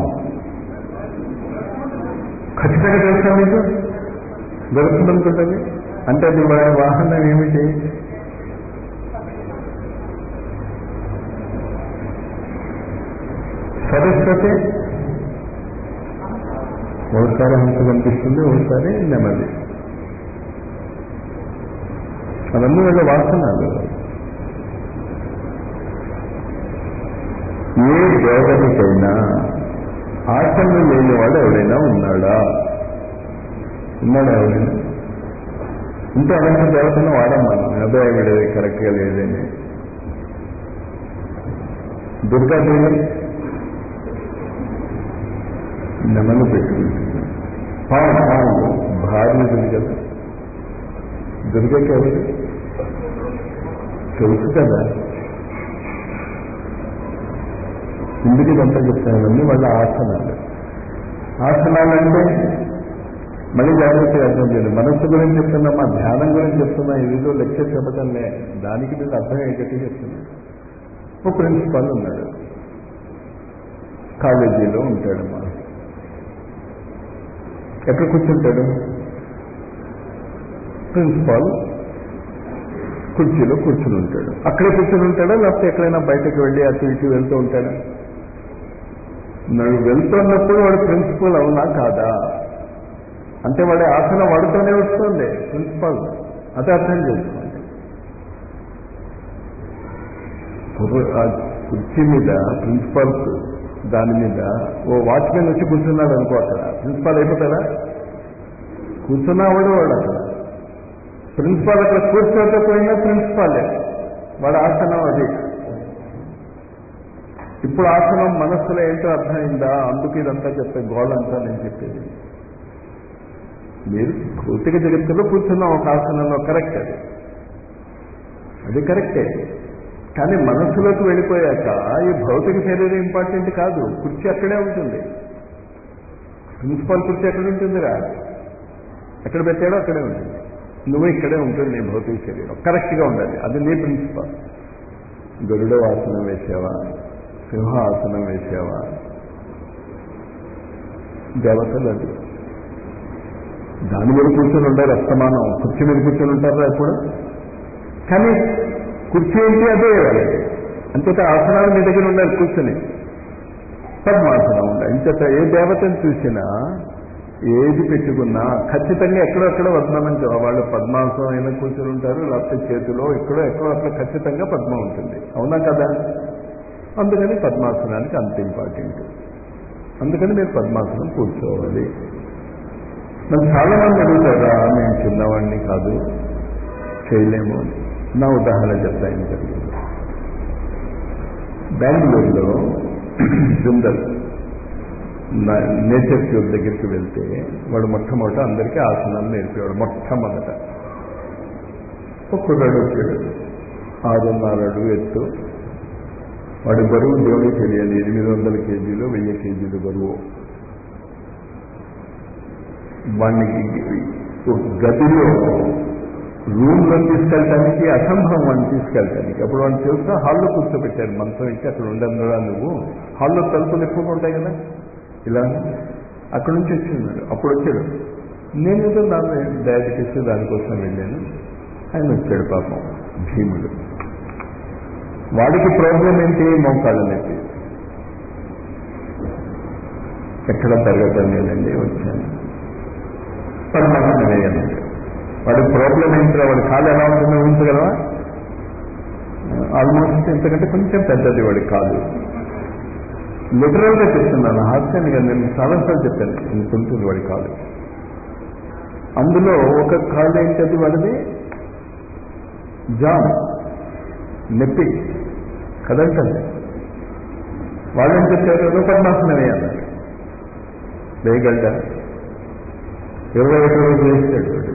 Speaker 1: ఖచ్చితంగా తెలుసా మీకు దొరుకుతుందనుకుంటుంది అంటే అది వాడి వాహనం ఏమిటి సరస్వతి ఒకసారి హంస కనిపిస్తుంది ఒకసారి నెమ్మది అవన్నీ వీళ్ళ వాసనాలు ఏ దేవతకైనా ఆసనం లేనివాడు ఎవడైనా ఉన్నాడా ఉన్నాడా ఎవడైనా ఇంత అలాంటి దేవతను వాడమ్మా అబ్బాయి వీడు కరెక్ట్గా లేదని దుర్గాదేవి నెమలు పెట్టుకుంటుంది పాము పాము భార్య ఉంది కదా దుర్గకి ఎవరు తెలుసు కదా ఇందుకు ఇదంతా చెప్తాను వాళ్ళ ఆసనాలు ఆసనాలు అంటే మళ్ళీ జాగ్రత్తగా అర్థం చేయాలి మనస్సు గురించి చెప్తున్నా మా ధ్యానం గురించి చెప్తున్నా ఏదో లెక్చర్ చెప్పటంలే దానికి మీరు అర్థం అయ్యేటట్టు చెప్తున్నా ఒక ప్రిన్సిపాల్ ఉన్నాడు కాలేజీలో ఉంటాడమ్మా ఎక్కడ కూర్చుంటాడు ప్రిన్సిపాల్ కుర్చీలో కూర్చుని ఉంటాడు అక్కడే కూర్చుని ఉంటాడా లేకపోతే ఎక్కడైనా బయటకు వెళ్ళి అటు ఇటు వెళ్తూ ఉంటాడా నువ్వు వెళ్తున్నప్పుడు వాడు ప్రిన్సిపల్ అవునా కాదా అంటే వాడి ఆసనం వాడుతూనే వస్తుంది ప్రిన్సిపాల్ అదే అర్థం చేసుకోండి ఆ కుర్చీ మీద ప్రిన్సిపాల్స్ దాని మీద ఓ వాచ్మెన్ వచ్చి కూర్చున్నాడు అనుకో అక్కడ ప్రిన్సిపాల్ అయిపోతాడా కూర్చున్నావాడు వాడు అక్కడ ప్రిన్సిపాల్ అక్కడ కూర్చోకపోయినా ప్రిన్సిపాలే వాడు ఆసనం అది ఇప్పుడు ఆసనం మనస్సులో ఏంటో అర్థమైందా అందుకు ఇదంతా చెప్పే గోళంతా నేను చెప్పేది మీరు భౌతిక జగత్తులో కూర్చున్న ఒక ఆసనంలో కరెక్ట్ అది అది కరెక్టే కానీ మనస్సులోకి వెళ్ళిపోయాక ఈ భౌతిక శరీరం ఇంపార్టెంట్ కాదు కుర్చీ అక్కడే ఉంటుంది ప్రిన్సిపాల్ కుర్చీ ఎక్కడ ఉంటుందిరా ఎక్కడ పెట్టాడో అక్కడే ఉంటుంది నువ్వు ఇక్కడే ఉంటుంది నీ భౌతిక శరీరం కరెక్ట్గా ఉండాలి అది నీ ప్రిన్సిపాల్ గరుడ ఆసనం వేసావా సింహాసనం వేసావా దేవతలు అది దాని మీద కూర్చొని ఉండారు అస్తమానం కుర్చీ మీద కూర్చొని ఉంటారా ఎప్పుడు కానీ కుర్చీ ఏంటి అదే అంతేత ఆసనాలు మీ దగ్గర ఉండాలి కూర్చొని పద్మాసనం ఉండాలి ఇంతట ఏ దేవతను చూసినా ఏది పెట్టుకున్నా ఖచ్చితంగా ఎక్కడో ఎక్కడో పద్మనం వాళ్ళు పద్మాసనం అయినా కూర్చొని ఉంటారు లేకపోతే చేతిలో ఎక్కడో ఎక్కడో అట్లా ఖచ్చితంగా పద్మం ఉంటుంది అవునా కదా అందుకని పద్మాసనానికి అంత ఇంపార్టెంట్ అందుకని మీరు పద్మాసనం కూర్చోవాలి నన్ను చాలా మంది అడుగుతారా నేను చిన్నవాడిని కాదు చేయలేము అని నా ఉదాహరణ చెప్తా ఏం జరిగింది బెంగళూరులో సుందర్ నేచర్ క్యూబ్ దగ్గరికి వెళ్తే వాడు మొట్టమొదట అందరికీ ఆసనాలు నేర్పేవాడు మొట్టమొదట ఒక కుర్రాడు వచ్చాడు ఆరున్నర అడుగు ఎత్తు వాడి బరువు దేవుడికి తెలియాలి ఎనిమిది వందల కేజీలు వెయ్యి కేజీలు బరువు వాడికి గదిలో రూమ్లో తీసుకెళ్ళటానికి అసంభవం వాడిని తీసుకెళ్ళటానికి అప్పుడు వాడిని తెలుసా హాల్లో కూర్చోబెట్టారు మంచం ఇచ్చి అక్కడ ఉండనురా నువ్వు హాల్లో తలుపులు ఎక్కువగా ఉంటాయి కదా ఇలా అక్కడ నుంచి వచ్చిన్నాడు అప్పుడు వచ్చాడు నేనేదో దాన్ని డయాబెటీస్ దానికోసం వెళ్ళాను ఆయన వచ్చాడు పాపం భీముడు వాడికి ప్రాబ్లం ఏంటి మోకాళ్ళ నొప్పి ఎక్కడ తరగతం లేదండి వచ్చాను పరమాత్మ వేయాలండి వాడి ప్రాబ్లం ఏంటో వాడి కాలు ఎలా ఉంటుందో ఊహించగలవా ఆల్మోస్ట్ ఇంతకంటే కొంచెం పెద్దది వాడి కాలు లిటరల్ గా చెప్తున్నాను హాస్యాన్ని నేను చాలాసార్లు చెప్పాను ఇంత ఉంటుంది వాడి కాలు అందులో ఒక కాలు ఏంటది వాడిది జామ్ నొప్పి కదంటండి వాళ్ళని చెప్పారు పద్మాసనం వేయాలి వేయగలడా ఇరవై ఒకటి రోజులు వేస్తాడు వాడు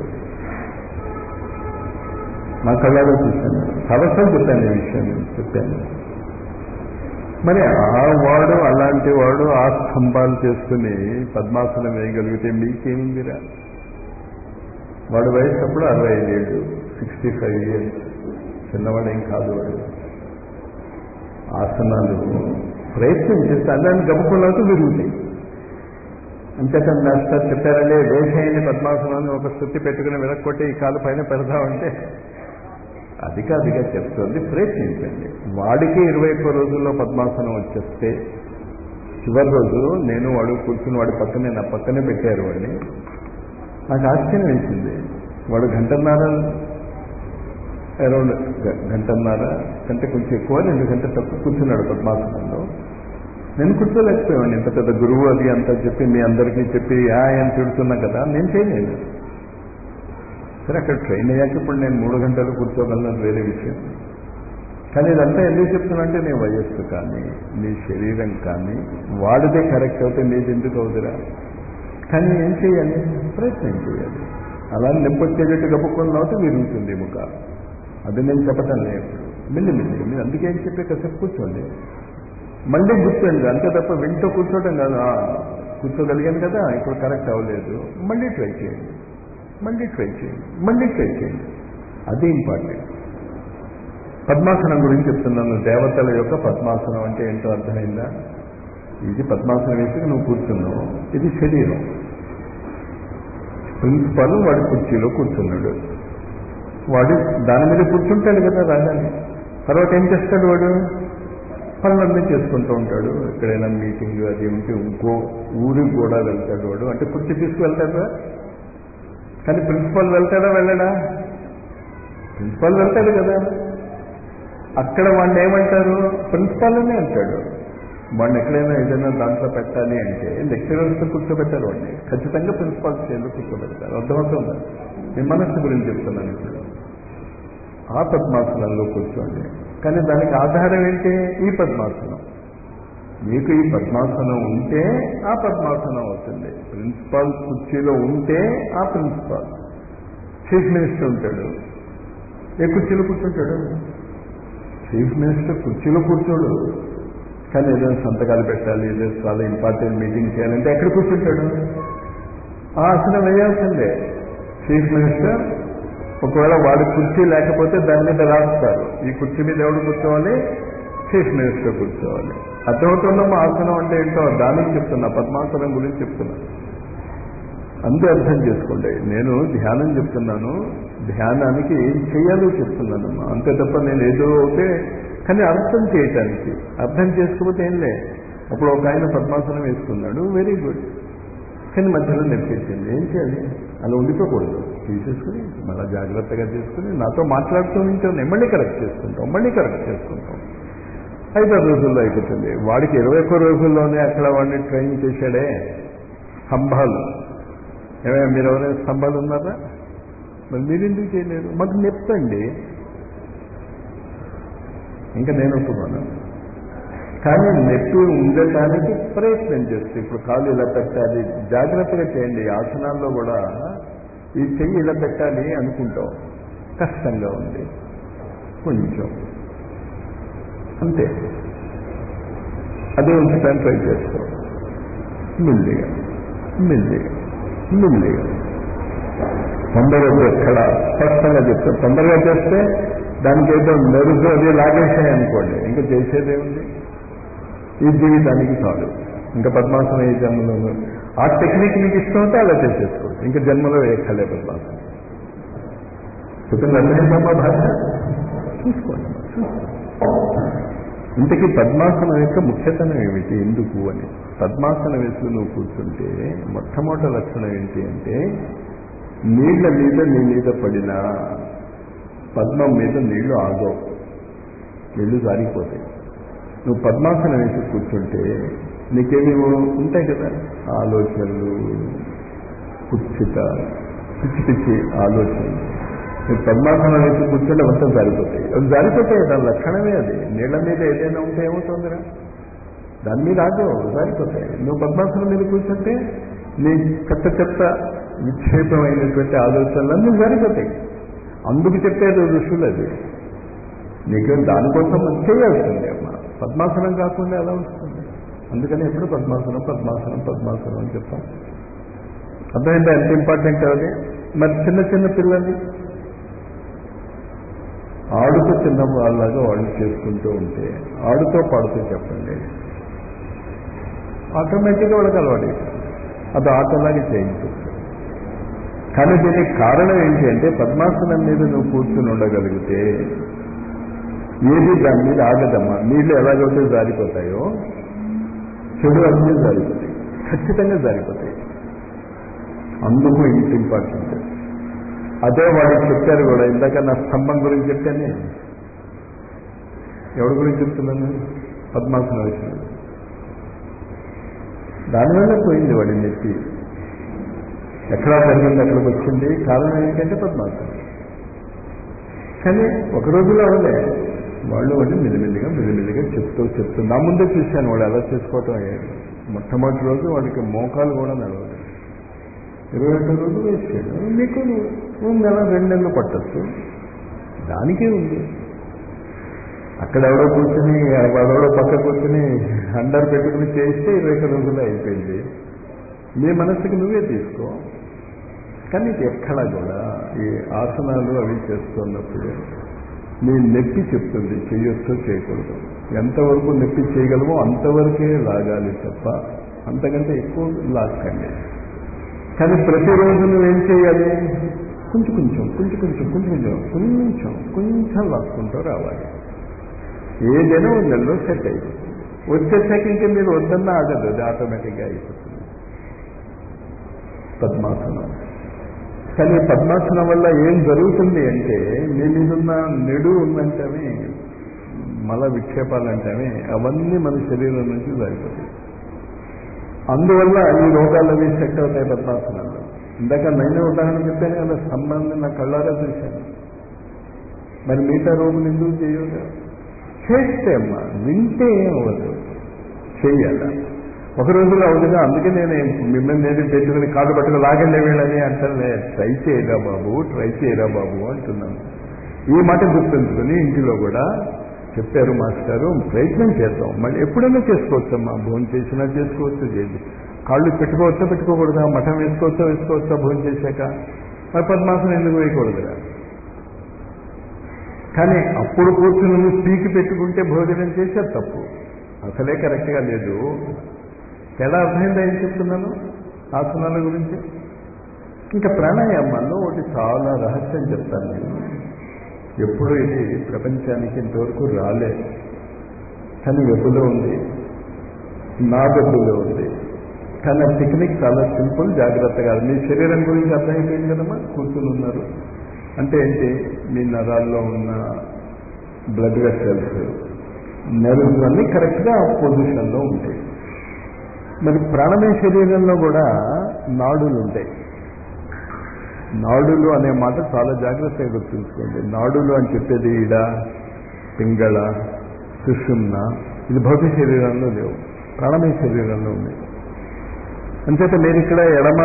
Speaker 1: నా కళ్ళలో చూశాను చాలాసార్లు చెప్పాను ఈ విషయం చెప్పాను మరి ఆ వాడు అలాంటి వాడు ఆ స్తంభాలు చేసుకుని పద్మాసనం వేయగలిగితే మీకేమిందిరా వాడు వయసు అప్పుడు అరవై ఐదేళ్ళు సిక్స్టీ ఫైవ్ ఇయర్స్ చిన్నవాడు ఏం కాదు వాడు ఆసనాలు ప్రయత్నం చేస్తే అన్నాన్ని గబుకున్నట్టు విరుగుతాయి అంతేకాదు మాస్టర్ చెప్పారంటే వేషైన పద్మాసనాన్ని ఒక స్థుతి పెట్టుకుని వెనక్కొట్టి ఈ కాలు పైన పెడదామంటే అధిక అదిగా చెప్తుంది ప్రయత్నించండి వాడికి ఇరవై ఒక్క రోజుల్లో పద్మాసనం వచ్చేస్తే చివరి రోజు నేను వాడు కూర్చుని వాడి పక్కనే నా పక్కనే పెట్టారు వాడిని నాకు ఆశ్చర్యం వేసింది వాడు గంటన్నర అరౌండ్ గంటన్నర కంటే కొంచెం ఎక్కువ రెండు గంటల తక్కువ కూర్చున్నాడు పద్మాసనంలో నేను కూర్చోలేకపోయాను ఇంత పెద్ద గురువు అది అంతా చెప్పి మీ అందరికీ చెప్పి ఆ అని తిడుతున్నా కదా నేను చేయలేను సరే అక్కడ ట్రైన్ అయ్యాక ఇప్పుడు నేను మూడు గంటలు కూర్చోగలను వేరే విషయం కానీ ఇదంతా ఎందుకు చెప్తున్నంటే నీ వయస్సు కానీ నీ శరీరం కానీ వాడితే కరెక్ట్ అవుతే నీది ఎందుకు అవుతురా కానీ ఏం చేయాలి ప్రయత్నం చేయాలి అలా నింపొచ్చేటట్టు గప్పుకొని అవుతే విరుగుతుంది ముఖ అది నేను చెప్పటం లేదు మెల్లి మెల్లి మీరు అందుకే ఏం చెప్పే కాసేపు కూర్చోండి మళ్ళీ గుర్తుంది అంతే తప్ప వింటూ కూర్చోవటం కాదు ఆ, కూర్చోగలిగాను కదా ఇప్పుడు కరెక్ట్ అవ్వలేదు మళ్ళీ ట్రై చేయండి మళ్ళీ ట్రై చేయండి మళ్ళీ ట్రై చేయండి అది ఇంపార్టెంట్ పద్మాసనం గురించి చెప్తున్నాను దేవతల యొక్క పద్మాసనం అంటే ఏంటో అర్థమైందా ఇది పద్మాసనం వేసి నువ్వు కూర్చున్నావు ఇది శరీరం ప్రిన్సిపల్ వాడి కుర్చీలో కూర్చున్నాడు వాడు దాని మీద కూర్చుంటాడు కదా రాగానే తర్వాత ఏం చేస్తాడు వాడు పనులన్నీ చేసుకుంటూ ఉంటాడు ఎక్కడైనా మీటింగ్ అది ఉంటే ఇంకో ఊరికి కూడా వెళ్తాడు వాడు అంటే కుర్చీ తీసుకువెళ్తాడా కానీ ప్రిన్సిపల్ వెళ్తాడా వెళ్ళడా ప్రిన్సిపల్ వెళ్తాడు కదా అక్కడ వాడిని ఏమంటారు ప్రిన్సిపాల్ అనే అంటాడు వాడిని ఎక్కడైనా ఏదైనా దాంట్లో పెట్టాలి అంటే లెక్చరర్స్తో కూర్చోబెట్టారు వాడిని ఖచ్చితంగా ప్రిన్సిపాల్ స్టేజ్లో కూర్చోబెడతారు అర్థమవుతుందా మీ మనస్సు గురించి చెప్తున్నాను ఇప్పుడు ఆ పద్మాసనంలో కూర్చోండి కానీ దానికి ఆధారం ఏంటి ఈ పద్మాసనం మీకు ఈ పద్మాసనం ఉంటే ఆ పద్మాసనం అవుతుంది ప్రిన్సిపాల్ కుర్చీలో ఉంటే ఆ ప్రిన్సిపాల్ చీఫ్ మినిస్టర్ ఉంటాడు ఏ కుర్చీలో కూర్చుంటాడు చీఫ్ మినిస్టర్ కుర్చీలో కూర్చోడు కానీ ఏదైనా సంతకాలు పెట్టాలి ఏదో చాలా ఇంపార్టెంట్ మీటింగ్ చేయాలంటే ఎక్కడ కూర్చుంటాడు ఆ ఆసనం వేయాల్సిందే చీఫ్ మినిస్టర్ ఒకవేళ వాడి కుర్చీ లేకపోతే దాని మీద రాస్తారు ఈ కుర్చీ మీద ఎవడు కూర్చోవాలి చీఫ్ మినిస్టర్ కూర్చోవాలి అర్థమవుతుందమ్మా ఆసనం అంటే ఏంటో దానికి చెప్తున్నా పద్మాసనం గురించి చెప్తున్నా అంతే అర్థం చేసుకోండి నేను ధ్యానం చెప్తున్నాను ధ్యానానికి ఏం చేయాలో చెప్తున్నానమ్మా అంతే తప్ప నేను ఏదో అయితే కానీ అర్థం చేయటానికి అర్థం చేసుకోకపోతే ఏం లే అప్పుడు ఒక ఆయన పద్మాసనం వేసుకున్నాడు వెరీ గుడ్ కానీ మధ్యలో నెప్పేసింది ఏం చేయాలి అలా ఉండిపోకూడదు తీసేసుకుని మళ్ళీ జాగ్రత్తగా చేసుకుని నాతో మాట్లాడుతూ ఉంటే మళ్ళీ కరెక్ట్ చేసుకుంటాం మళ్ళీ కరెక్ట్ చేసుకుంటాం ఐదారు రోజుల్లో అయిపోతుంది వాడికి ఇరవై ఒక్క రోజుల్లోనే అక్కడ వాడిని ట్రైన్ చేశాడే స్తంభాలు ఏమైనా మీరు ఎవరైనా స్తంభాలు ఉన్నారా మరి మీరు ఎందుకు చేయలేరు మాకు నెప్పండి ఇంకా నేను ఒప్పుకోను కానీ నొప్పి ఉండటానికి ప్రయత్నం చేస్తే ఇప్పుడు కాలు ఇలా పెట్టాలి జాగ్రత్తగా చేయండి ఆసనాల్లో కూడా ఈ చెయ్యి ఇలా పెట్టాలి అనుకుంటాం కష్టంగా ఉంది కొంచెం అంతే అదే ఉంచడానికి ట్రై చేస్తాం మెల్లిగా మెల్లిగా మెల్లిగా తొందరగా ఎక్కడ స్పష్టంగా చెప్తాం తొందరగా చేస్తే దానికి ఏదో మెరుగు అది లాగేసాయి అనుకోండి ఇంకా చేసేదేముంది ఈ జీవితానికి చాలు ఇంకా పద్మాసనం ఏ జన్మలో ఆ టెక్నిక్ మీకు ఇష్టం అయితే అలా చేసేసుకోవచ్చు ఇంకా జన్మలో ఎక్కలే పద్మాసనం చెప్పిన అర్థమైందమ్మా భాష చూసుకోండి చూసుకోండి ఇంతకీ పద్మాసనం యొక్క ముఖ్యతనం ఏమిటి ఎందుకు అని పద్మాసనం వేసి నువ్వు కూర్చుంటే మొట్టమొదటి లక్షణం ఏంటి అంటే నీళ్ల మీద నీ మీద పడిన పద్మం మీద నీళ్లు ఆగవు నీళ్లు జారిపోతాయి నువ్వు పద్మాసనం వేసి కూర్చుంటే నీకేమేమో ఉంటాయి కదా ఆలోచనలు కుచ్చిత పిచ్చి పిచ్చి ఆలోచనలు నువ్వు పద్మాసనం వేసి కూర్చుంటే మొత్తం జారిపోతాయి అవి జారిపోతాయి దాని లక్షణమే అది నీళ్ల మీద ఏదైనా ఉంటే ఏమవుతుందిరా దాని మీద ఆగవు జారిపోతాయి నువ్వు పద్మాసనం మీద కూర్చుంటే నీ చెత్త చెత్త విక్షేపమైనటువంటి ఆలోచనలన్నీ జారిపోతాయి అందుకు చెప్పేది ఋషులు అది నీకు దానికోసం చేయాల్సిందే అమ్మా పద్మాసనం కాకుండా ఎలా వస్తుంది అందుకని ఎప్పుడు పద్మాసనం పద్మాసనం పద్మాసనం అని చెప్తాం అర్థమైందా ఎంత ఇంపార్టెంట్ అది మరి చిన్న చిన్న పిల్లల్ని ఆడుతూ చిన్న వాళ్ళలాగా వాళ్ళు చేసుకుంటూ ఉంటే ఆడుతూ పాడుతూ చెప్పండి ఆటోమేటిక్గా వాళ్ళకి అలవాటు అది ఆటలాగే చేయించవచ్చు కానీ దీనికి కారణం ఏంటి అంటే పద్మాసనం మీద నువ్వు కూర్చుని ఉండగలిగితే ఏది దాని మీద ఆగదమ్మా నీళ్లు ఎలాగైతే జారిపోతాయో చెడు అన్నీ జారిపోతాయి ఖచ్చితంగా జారిపోతాయి అందుకు ఇంత ఇంపార్టెంట్ అదే వాడికి చెప్పారు కూడా ఇందాక నా స్తంభం గురించి చెప్పాను ఎవరి గురించి చెప్తున్నాను పద్మాసన విషయం దానివల్ల పోయింది వాడి నెత్తి ఎక్కడా జరిగింది అక్కడికి వచ్చింది కారణం ఏంటంటే పద్మాసనం కానీ ఒక రోజులో అవలే వాళ్ళు వాడిని మెల్లిమెల్లిగా మెల్లిమెల్లిగా చెప్తూ చెప్తూ నా ముందే చూశాను వాడు ఎలా చేసుకోవటం అయ్యాడు మొట్టమొదటి రోజు వాడికి మోకాలు కూడా నడవదు ఇరవై ఒకటో రోజు వేసాడు మీకు ఓ నెల రెండు నెలలు పట్టచ్చు దానికే ఉంది అక్కడ ఎవడో కూర్చుని ఎవడో పక్క కూర్చుని అండర్ పెట్టుకుని చేస్తే ఇరవై ఒక్క రోజుల్లో అయిపోయింది నీ మనస్సుకి నువ్వే తీసుకో కానీ ఇది ఎక్కడా కూడా ఈ ఆసనాలు అవి చేస్తున్నప్పుడు నీ నొప్పి చెప్తుంది చేయొచ్చో చేయకూడదు ఎంతవరకు నొప్పి చేయగలమో అంతవరకే లాగాలి తప్ప అంతకంటే ఎక్కువ లాక్కండి కానీ ప్రతిరోజు నువ్వేం చేయాలి కొంచెం కొంచెం కొంచెం కొంచెం కొంచెం కొంచెం కొంచెం కొంచెం లాక్కుంటూ రావాలి ఏదైనా ఒక నెలలో సెట్ అయిపోతుంది వచ్చేసాక ఇంకా మీరు వద్దన్నా ఆగదు అది ఆటోమేటిక్గా అయిపోతుంది పద్మాసనం కానీ పద్మాసనం వల్ల ఏం జరుగుతుంది అంటే మీ మీదున్న నెడు ఉందంటేనే మల విక్షేపాలంటేనే అవన్నీ మన శరీరం నుంచి సరిపోతాయి అందువల్ల ఈ రోగాలు అవి సెట్ అవుతాయి పద్మాసనాలు ఇందాక నేనే ఉదాహరణ చెప్పాను కదా స్తంభాన్ని నా కళ్ళారా చూశాను మరి మిగతా రోగులు ఎందుకు చేయదు చేస్తే అమ్మా వింటే ఏం అవ్వదు చెయ్యాల ఒక రోజులో అవుతుందా అందుకే నేను మిమ్మల్ని నేను పెట్టుకుని కాళ్ళు పట్టుకుని లాగండి వీళ్ళని అంటానే ట్రై చేయరా బాబు ట్రై చేయరా బాబు అంటున్నాను ఈ మాట గుర్తుంచుకొని ఇంటిలో కూడా చెప్పారు మాస్టారు ప్రయత్నం చేద్దాం మళ్ళీ ఎప్పుడైనా చేసుకోవచ్చమ్మా భోజనం చేసినా చేసుకోవచ్చు చేయండి కాళ్ళు పెట్టుకోవచ్చా పెట్టుకోకూడదా మఠం వేసుకోవచ్చా వేసుకోవచ్చా భోజనం చేశాక మరి పద్మాసనం ఎందుకు వేయకూడదురా కానీ అప్పుడు కూర్చుని నువ్వు పీకి పెట్టుకుంటే భోజనం చేసే తప్పు అసలే కరెక్ట్గా లేదు ఎలా అర్థమైందా ఏం చెప్తున్నాను ఆసనాల గురించి ఇంకా ప్రాణాయామాల్లో ఒకటి చాలా రహస్యం చెప్తాను నేను ఎప్పుడూ ఇది ప్రపంచానికి ఇంతవరకు రాలే కానీ వెబ్బులో ఉంది నా వెబ్బులో ఉంది కానీ ఆ టెక్నిక్ చాలా సింపుల్ జాగ్రత్తగా మీ శరీరం గురించి అర్థమైపోయింది కదమ్మా కూర్చుని ఉన్నారు అంటే ఏంటి మీ నరాల్లో ఉన్న బ్లడ్ వెసల్స్ నెర్వ్స్ అన్నీ కరెక్ట్గా పొజిషన్లో ఉంటాయి మరి ప్రాణమయ శరీరంలో కూడా నాడులు ఉంటాయి నాడులు అనే మాట చాలా జాగ్రత్తగా గుర్తుంచుకోండి నాడులు అని చెప్పేది ఈడ పింగళ సుషుమ్న ఇది భౌతిక శరీరంలో లేవు ప్రాణమయ శరీరంలో ఉంది అంచేత మీరు ఇక్కడ ఎడమ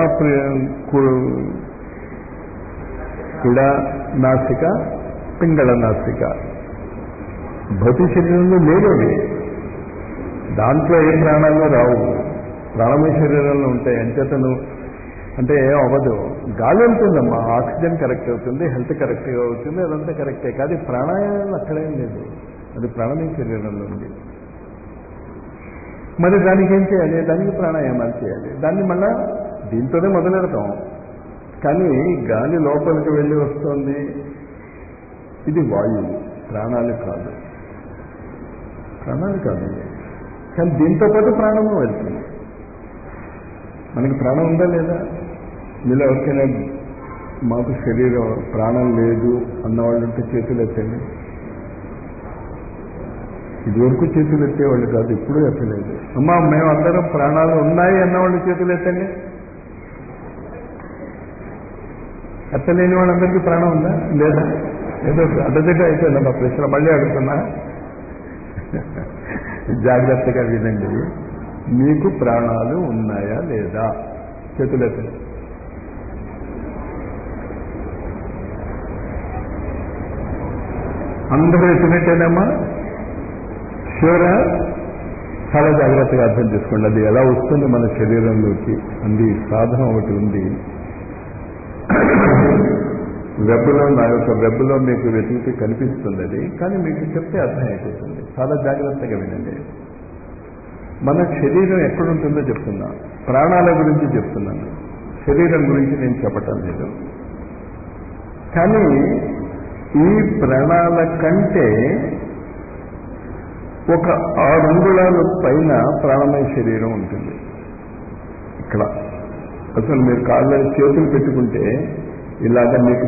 Speaker 1: కుడ నాసిక పింగళ నాసిక భౌతిక శరీరంలో లేవు అవి దాంట్లో ఏ ప్రాణాలు రావు ప్రాణమయ శరీరంలో ఉంటాయి అంచేత నువ్వు అంటే ఏం అవ్వదు గాలి ఉంటుందమ్మా ఆక్సిజన్ కరెక్ట్ అవుతుంది హెల్త్ కరెక్ట్గా అవుతుంది అదంతా కరెక్టే కానీ ప్రాణాయామం అక్కడేం లేదు అది ప్రాణమయ శరీరంలో ఉంది మరి దానికి ఏం చేయాలి దానికి ప్రాణాయామాలు చేయాలి దాన్ని మళ్ళా దీంతోనే మొదలెడతాం కానీ గాలి లోపలికి వెళ్ళి వస్తుంది ఇది వాయువు ప్రాణాలు కాదు ప్రాణాలు కాదు కానీ దీంతో పాటు ప్రాణము వెళ్తుంది మనకి ప్రాణం ఉందా లేదా మీలో ఎవరికైనా మాకు శరీరం ప్రాణం లేదు అన్నవాళ్ళు ఉంటే చేతులు ఎత్తండి ఇదివరకు చేతులు ఎత్తేవాళ్ళు కాదు ఇప్పుడు ఎత్తలేదు అమ్మా మేము అందరం ప్రాణాలు ఉన్నాయి అన్నవాళ్ళు చేతులు ఎత్తండి ఎత్తలేని వాళ్ళందరికీ ప్రాణం ఉందా లేదా ఏదో అడ్డదిడ్డ అయిపోయిందా మా ప్రశ్న మళ్ళీ అడుగుతున్నా జాగ్రత్తగా వినండి మీకు ప్రాణాలు ఉన్నాయా లేదా చేతులెత్తండి అందరూ ఎత్తినట్టేనమ్మా షూరా చాలా జాగ్రత్తగా అర్థం చేసుకోండి అది ఎలా వస్తుంది మన శరీరంలోకి అంది సాధనం ఒకటి ఉంది వెబ్లో నా యొక్క వెబ్లో మీకు వెతికితే కనిపిస్తుంది అది కానీ మీకు చెప్తే అర్థం అయిపోతుంది చాలా జాగ్రత్తగా వినండి మన శరీరం ఎక్కడుంటుందో చెప్తున్నా ప్రాణాల గురించి చెప్తున్నాను శరీరం గురించి నేను చెప్పటం లేదు కానీ ఈ ప్రాణాల కంటే ఒక ఆరు అంగుళాల పైన ప్రాణమయ శరీరం ఉంటుంది ఇక్కడ అసలు మీరు కాళ్ళ చేతులు పెట్టుకుంటే ఇలాగ మీకు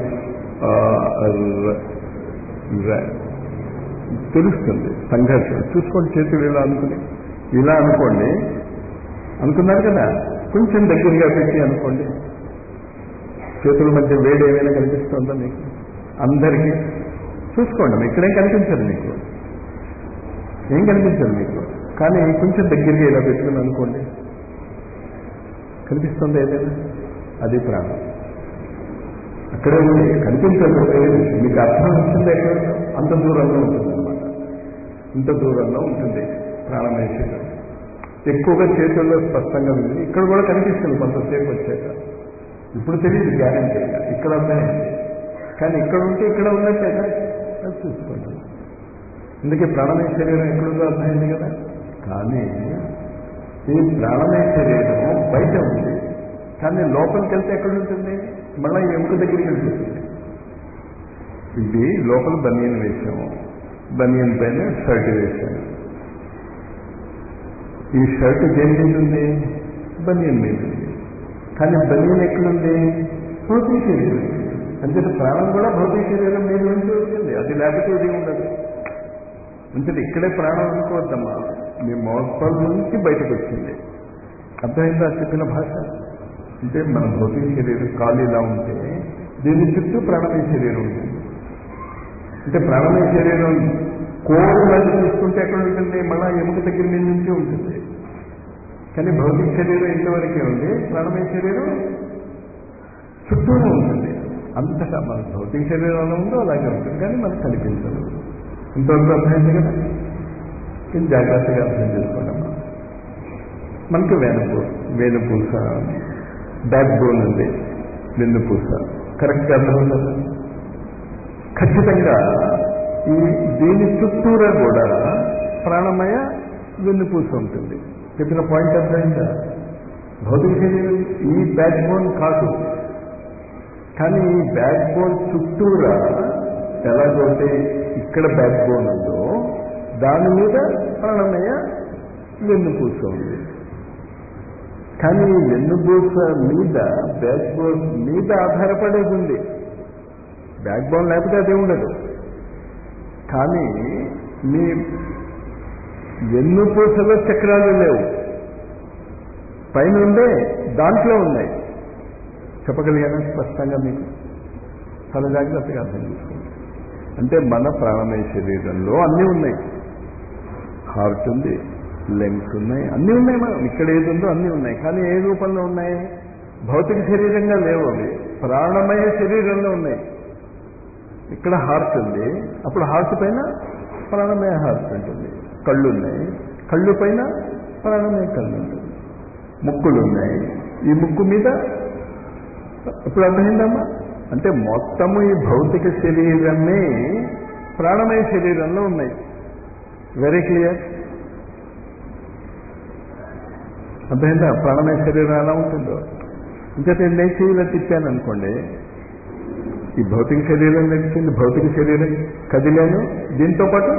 Speaker 1: తెలుస్తుంది సంఘర్షణ చూసుకోండి చేతులు ఇలా అనుకుని ఇలా అనుకోండి అనుకున్నారు కదా కొంచెం దగ్గరగా పెట్టి అనుకోండి చేతుల మధ్య వేడి ఏమైనా కనిపిస్తుందా మీకు అందరికీ చూసుకోండి ఇక్కడేం కనిపించదు మీకు ఏం కనిపించదు మీకు కానీ కొంచెం దగ్గరగా ఇలా పెట్టుకుని అనుకోండి కనిపిస్తుంది ఏదైనా అది ప్రాణం అక్కడే ఉంది కనిపించదు మీకు అర్థం వచ్చింది ఎక్కడ అంత దూరంలో ఉంటుంది అనమాట ఇంత దూరంలో ఉంటుంది ప్రాణమయ శరీరం ఎక్కువగా చేతుల్లో స్పష్టంగా ఉంది ఇక్కడ కూడా కనిపిస్తుంది కొంతసేపు వచ్చాక ఇప్పుడు తెలియదు గ్యారెంటీగా ఇక్కడ అర్థమైంది కానీ ఇక్కడ ఉంటే ఇక్కడ ఉన్నట్టేగా అది చూసుకోండి అందుకే ప్రాణమయ శరీరం ఎక్కడుందో అర్థమైంది కదా కానీ ఈ ప్రాణమయ శరీరం బయట ఉంది కానీ లోపలికి వెళ్తే ఎక్కడ ఉంటుంది మళ్ళీ ఎముక దగ్గరికి వెళ్తుంది ఇది లోపల బనియన్ వేసాము బనియన్ పైన షర్ట్ వేసాము ఈ షర్ట్ దేని మీద ఉంది బనియన్ మీద ఉంది కానీ బనియన్ ఎక్కడుంది భౌతిక శరీరం అంటే ప్రాణం కూడా భౌతిక శరీరం మీద నుంచి ఉంటుంది అది లేకపోతే ఇది ఉండదు అంటే ఇక్కడే ప్రాణం అనుకోవద్దమ్మా మీ మోత్పల నుంచి బయటకు వచ్చింది అర్థమైందా చెప్పిన భాష అంటే మన భౌతిక శరీరం కాలు ఇలా ఉంటే దీని చుట్టూ ప్రాణమయ శరీరం ఉంటుంది అంటే ప్రాణమయ శరీరం కోరు మధ్య చూసుకుంటే ఎక్కడ ఉంటుంది మళ్ళా ఎముక దగ్గర మీద నుంచి ఉంటుంది కానీ భౌతిక శరీరం ఇంతవరకే ఉంది ప్రాణమయ శరీరం చుట్టూనే ఉంటుంది అంతటా మన భౌతిక శరీరం ఎలా ఉందో అలాగే ఉంటుంది కానీ మనకు కనిపించదు ఇంతవరకు అర్థమైంది కదా ఇది జాగ్రత్తగా అర్థం చేసుకోండి అమ్మా మనకి వేణుపూ వేణుపూస బ్యాక్ బోన్ ఉంది వెన్నుపూస కరెక్ట్గా అర్థమవుతుంది ఖచ్చితంగా ఈ దీని చుట్టూరా కూడా ప్రాణమయ వెన్నుపూస ఉంటుంది చెప్పిన పాయింట్ అర్థమైందా భౌతిక శరీరం ఈ బ్యాక్ బోన్ కాదు కానీ ఈ బ్యాక్ బోన్ చుట్టూరా ఎలాగైతే ఇక్కడ బ్యాక్ బోన్ ఉందో దాని మీద ప్రాణమయ వెన్నుపూస ఉంది కానీ ఈ వెన్నుపూస మీద బ్యాక్ బోన్ మీద ఆధారపడేది ఉంది బ్యాక్ బోన్ లేకపోతే అదే ఉండదు కానీ మీ వెన్నుపూసలో చక్రాలు లేవు పైన ఉండే దాంట్లో ఉన్నాయి చెప్పగలిగాను స్పష్టంగా మీకు చాలా జాగ్రత్తగా అర్థం చేసుకోండి అంటే మన ప్రాణమయ శరీరంలో అన్నీ ఉన్నాయి హార్ట్ ఉంది లెంగ్స్ ఉన్నాయి అన్నీ ఉన్నాయి మనం ఇక్కడ ఏది ఉందో అన్నీ ఉన్నాయి కానీ ఏ రూపంలో ఉన్నాయి భౌతిక శరీరంగా లేవు అవి ప్రాణమయ శరీరంలో ఉన్నాయి ఇక్కడ హార్ట్ ఉంది అప్పుడు హార్ట్ పైన ప్రాణమయ హార్ట్ ఉంటుంది కళ్ళు ఉన్నాయి కళ్ళు పైన ప్రాణమయ కళ్ళు ఉంటుంది ముక్కులు ఉన్నాయి ఈ ముక్కు మీద ఇప్పుడు అర్థమైందమ్మా అంటే మొత్తము ఈ భౌతిక శరీరమే ప్రాణమయ శరీరంలో ఉన్నాయి వెరీ క్లియర్ అర్థమైందా ప్రాణమయ శరీరం ఎలా ఉంటుందో ఇంకా నేను లేచి ఇలా తిప్పాను అనుకోండి ఈ భౌతిక శరీరం నడిచింది భౌతిక శరీరం కదిలాను దీంతో పాటు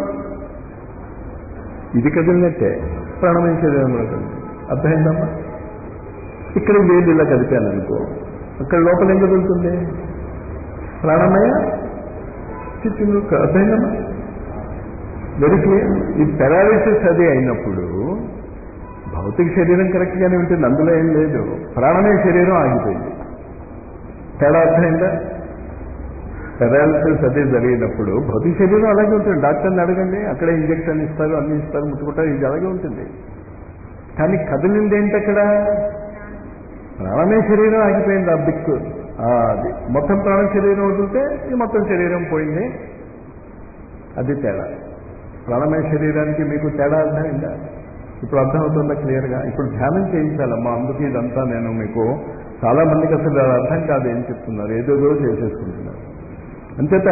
Speaker 1: ఇది కదిలినట్టే ప్రాణమయ శరీరం కూడా కదిలి అర్థమైందమ్మా ఇక్కడ వేలు ఇలా కదిపాను అనుకో అక్కడ లోపల ఏం కదులుతుంది ప్రాణమయ చిత్తులు అర్థమైందమ్మా వెరీ క్లియర్ ఈ పెరాలిసిస్ అది అయినప్పుడు భౌతిక శరీరం కరెక్ట్గానే ఉంటుంది అందులో ఏం లేదు ప్రాణమయ శరీరం ఆగిపోయింది తేడా అర్థమైందా పెరాలిసిస్ అది జరిగినప్పుడు భౌతిక శరీరం అలాగే ఉంటుంది డాక్టర్ని అడగండి అక్కడే ఇంజక్షన్ ఇస్తారు అన్ని ఇస్తారు ముట్టుకుంటారు ఇది అలాగే ఉంటుంది కానీ కదిలింది ఏంటి అక్కడ ప్రాణమే శరీరం ఆగిపోయింది ఆ బిక్కు అది మొత్తం ప్రాణ శరీరం వదిలితే ఈ మొత్తం శరీరం పోయింది అది తేడా ప్రాణమయ శరీరానికి మీకు తేడా అర్థమైందా ఇప్పుడు అర్థమవుతుందా క్లియర్గా ఇప్పుడు ధ్యానం చేయించాలమ్మా అందుకే ఇదంతా నేను మీకు చాలా మందికి అసలు అది అర్థం కాదు ఏం చెప్తున్నారు ఏదేదో చేసేసుకుంటున్నారు అంతేత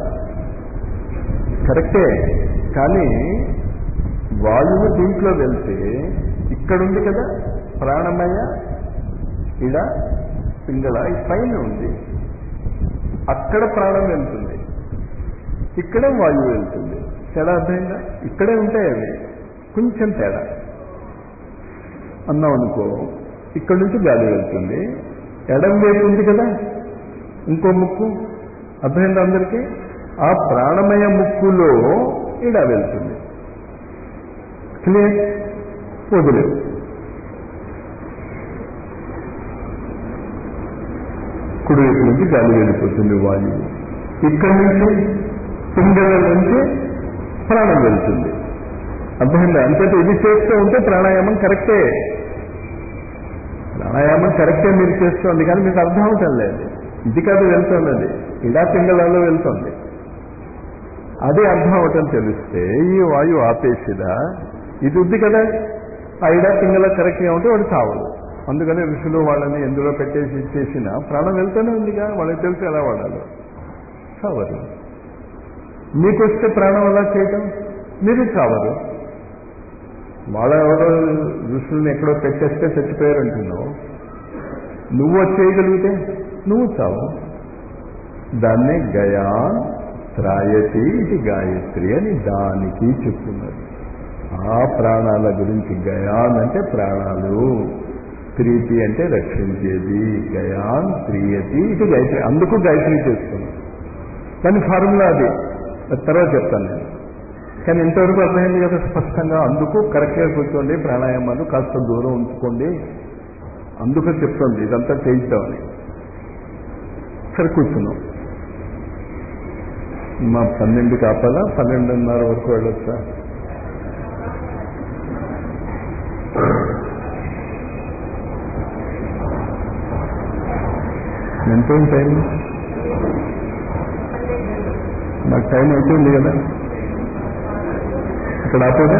Speaker 1: కరెక్టే కానీ వాయువు దీంట్లో వెళ్తే ఇక్కడుంది కదా ప్రాణమయ ఇడ పింగళ ఈ పైన ఉంది అక్కడ ప్రాణం వెళ్తుంది ఇక్కడే వాయువు వెళ్తుంది తేడా అర్థమైందా ఇక్కడే ఉంటాయి అవి కొంచెం తేడా అన్నాం అనుకో ఇక్కడ నుంచి గాలి వెళ్తుంది ఎడం వైపు ఉంది కదా ఇంకో ముక్కు అర్థమైందా అందరికీ ఆ ప్రాణమయ ముక్కులో ఇడ వెళ్తుంది క్లియర్ వదిలేదు కుడివైపు నుంచి గాలి వెళ్ళిపోతుంది వాయువు ఇక్కడి నుంచి పింగళ నుంచి ప్రాణం వెళ్తుంది అర్థమైందా అంతేత ఇది చేస్తూ ఉంటే ప్రాణాయామం కరెక్టే ప్రాణాయామం కరెక్టే మీరు చేస్తోంది కానీ మీకు అర్థం అవటం లేదు ఇది కాదు వెళ్తున్నది ఇడా పింగళాల్లో వెళ్తుంది అదే అర్థం అవటం తెలిస్తే ఈ వాయువు ఆపేసిదా ఇది ఉంది కదా ఐడా పింగళ కరెక్ట్గా ఉంటే వాడు చావడు అందుకని ఋషులు వాళ్ళని ఎందులో పెట్టేసి ఇచ్చేసిన ప్రాణం వెళ్తూనే ఉందిగా వాళ్ళకి తెలిసి ఎలా వాడాలో చావరు మీకు వస్తే ప్రాణం ఎలా చేయటం మీరు చావరు వాళ్ళ ఎవరో ఋషుల్ని ఎక్కడో పెట్టేస్తే చచ్చిపోయారు అంటున్నావు నువ్వు వచ్చేయగలిగితే నువ్వు చావు దాన్నే గయా త్రాయతి ఇది గాయత్రి అని దానికి చెప్తున్నారు ఆ ప్రాణాల గురించి గయాన్ అంటే ప్రాణాలు ప్రీతి అంటే రక్షించేది గయాన్ ప్రియతి ఇది గాయత్రి అందుకు గాయత్రి చేస్తున్నాం దాని ఫార్ములా అది తర్వాత చెప్తాను నేను కానీ ఇంతవరకు అర్థమైంది కదా స్పష్టంగా అందుకు కరెక్ట్గా కూర్చోండి ప్రాణాయామాలు కాస్త దూరం ఉంచుకోండి అందుకు చెప్తుంది ఇదంతా చేయిద్దామని సరే కూర్చున్నాం మా పన్నెండు కాపాలా పన్నెండున్నర వరకు వెళ్ళొచ్చా ఎంతో టైం నాకు టైం అయిపోయింది కదా ఇక్కడ ఆపోదా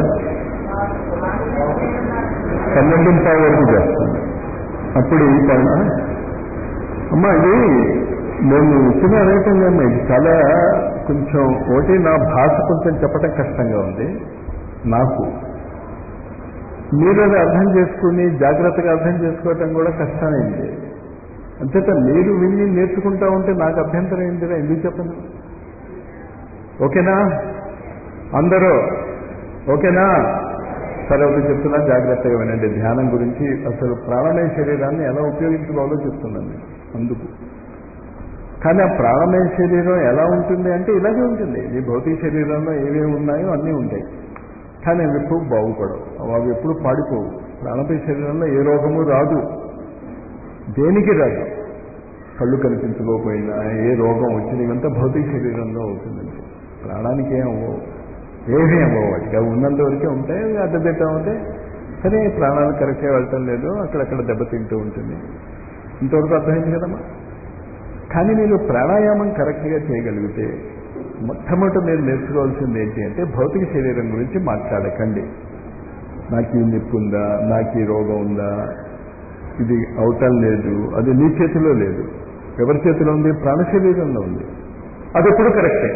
Speaker 1: పన్నెండు పావు వరకు చేస్తాను అప్పుడు ఈ పైన అమ్మా ఇది నేను ఇచ్చిన అడగటం అమ్మా ఇది చాలా కొంచెం ఒకటి నా భాష కొంచెం చెప్పడం కష్టంగా ఉంది నాకు మీరు అది అర్థం చేసుకుని జాగ్రత్తగా అర్థం చేసుకోవటం కూడా కష్టమైంది అంతేత మీరు విని నేర్చుకుంటా ఉంటే నాకు అభ్యంతరం ఏంటిరా ఎందుకు చెప్పను ఓకేనా అందరూ ఓకేనా సరే ఒకటి చెప్తున్నా జాగ్రత్తగా వినండి ధ్యానం గురించి అసలు ప్రాణమయ శరీరాన్ని ఎలా ఉపయోగించుకోవాలో చెప్తున్నాను నేను అందుకు కానీ ఆ ప్రాణమయ శరీరం ఎలా ఉంటుంది అంటే ఇలాగే ఉంటుంది ఈ భౌతిక శరీరంలో ఏమేమి ఉన్నాయో అన్నీ ఉంటాయి కానీ అవి ఎప్పుడు బాగుపడవు అవి ఎప్పుడు పాడిపోవు ప్రాణమయ శరీరంలో ఏ రోగము రాదు దేనికి రాదు కళ్ళు కనిపించకపోయినా ఏ రోగం వచ్చిన ఇవంతా భౌతిక శరీరంలో అవుతుందండి ప్రాణానికి ఏం అవ్వవు ఏమీ అవ్వవు వాటికి అవి ఉన్నంత వరకే ఉంటాయి అవి అడ్డదిడ్డ ఉంటే సరే ప్రాణాలు కరెక్ట్గా వెళ్ళటం లేదు అక్కడక్కడ దెబ్బతింటూ ఉంటుంది ఇంతవరకు అర్థమైంది కదమ్మా కానీ మీరు ప్రాణాయామం కరెక్ట్గా చేయగలిగితే మొట్టమొదటి మీరు నేర్చుకోవాల్సింది ఏంటి అంటే భౌతిక శరీరం గురించి మాట్లాడకండి నాకు ఈ నొప్పి ఉందా నాకు ఈ రోగం ఉందా ఇది అవటం లేదు అది నీ చేతిలో లేదు ఎవరి చేతిలో ఉంది ప్రాణ శరీరంలో ఉంది అది ఎప్పుడు కరెక్టే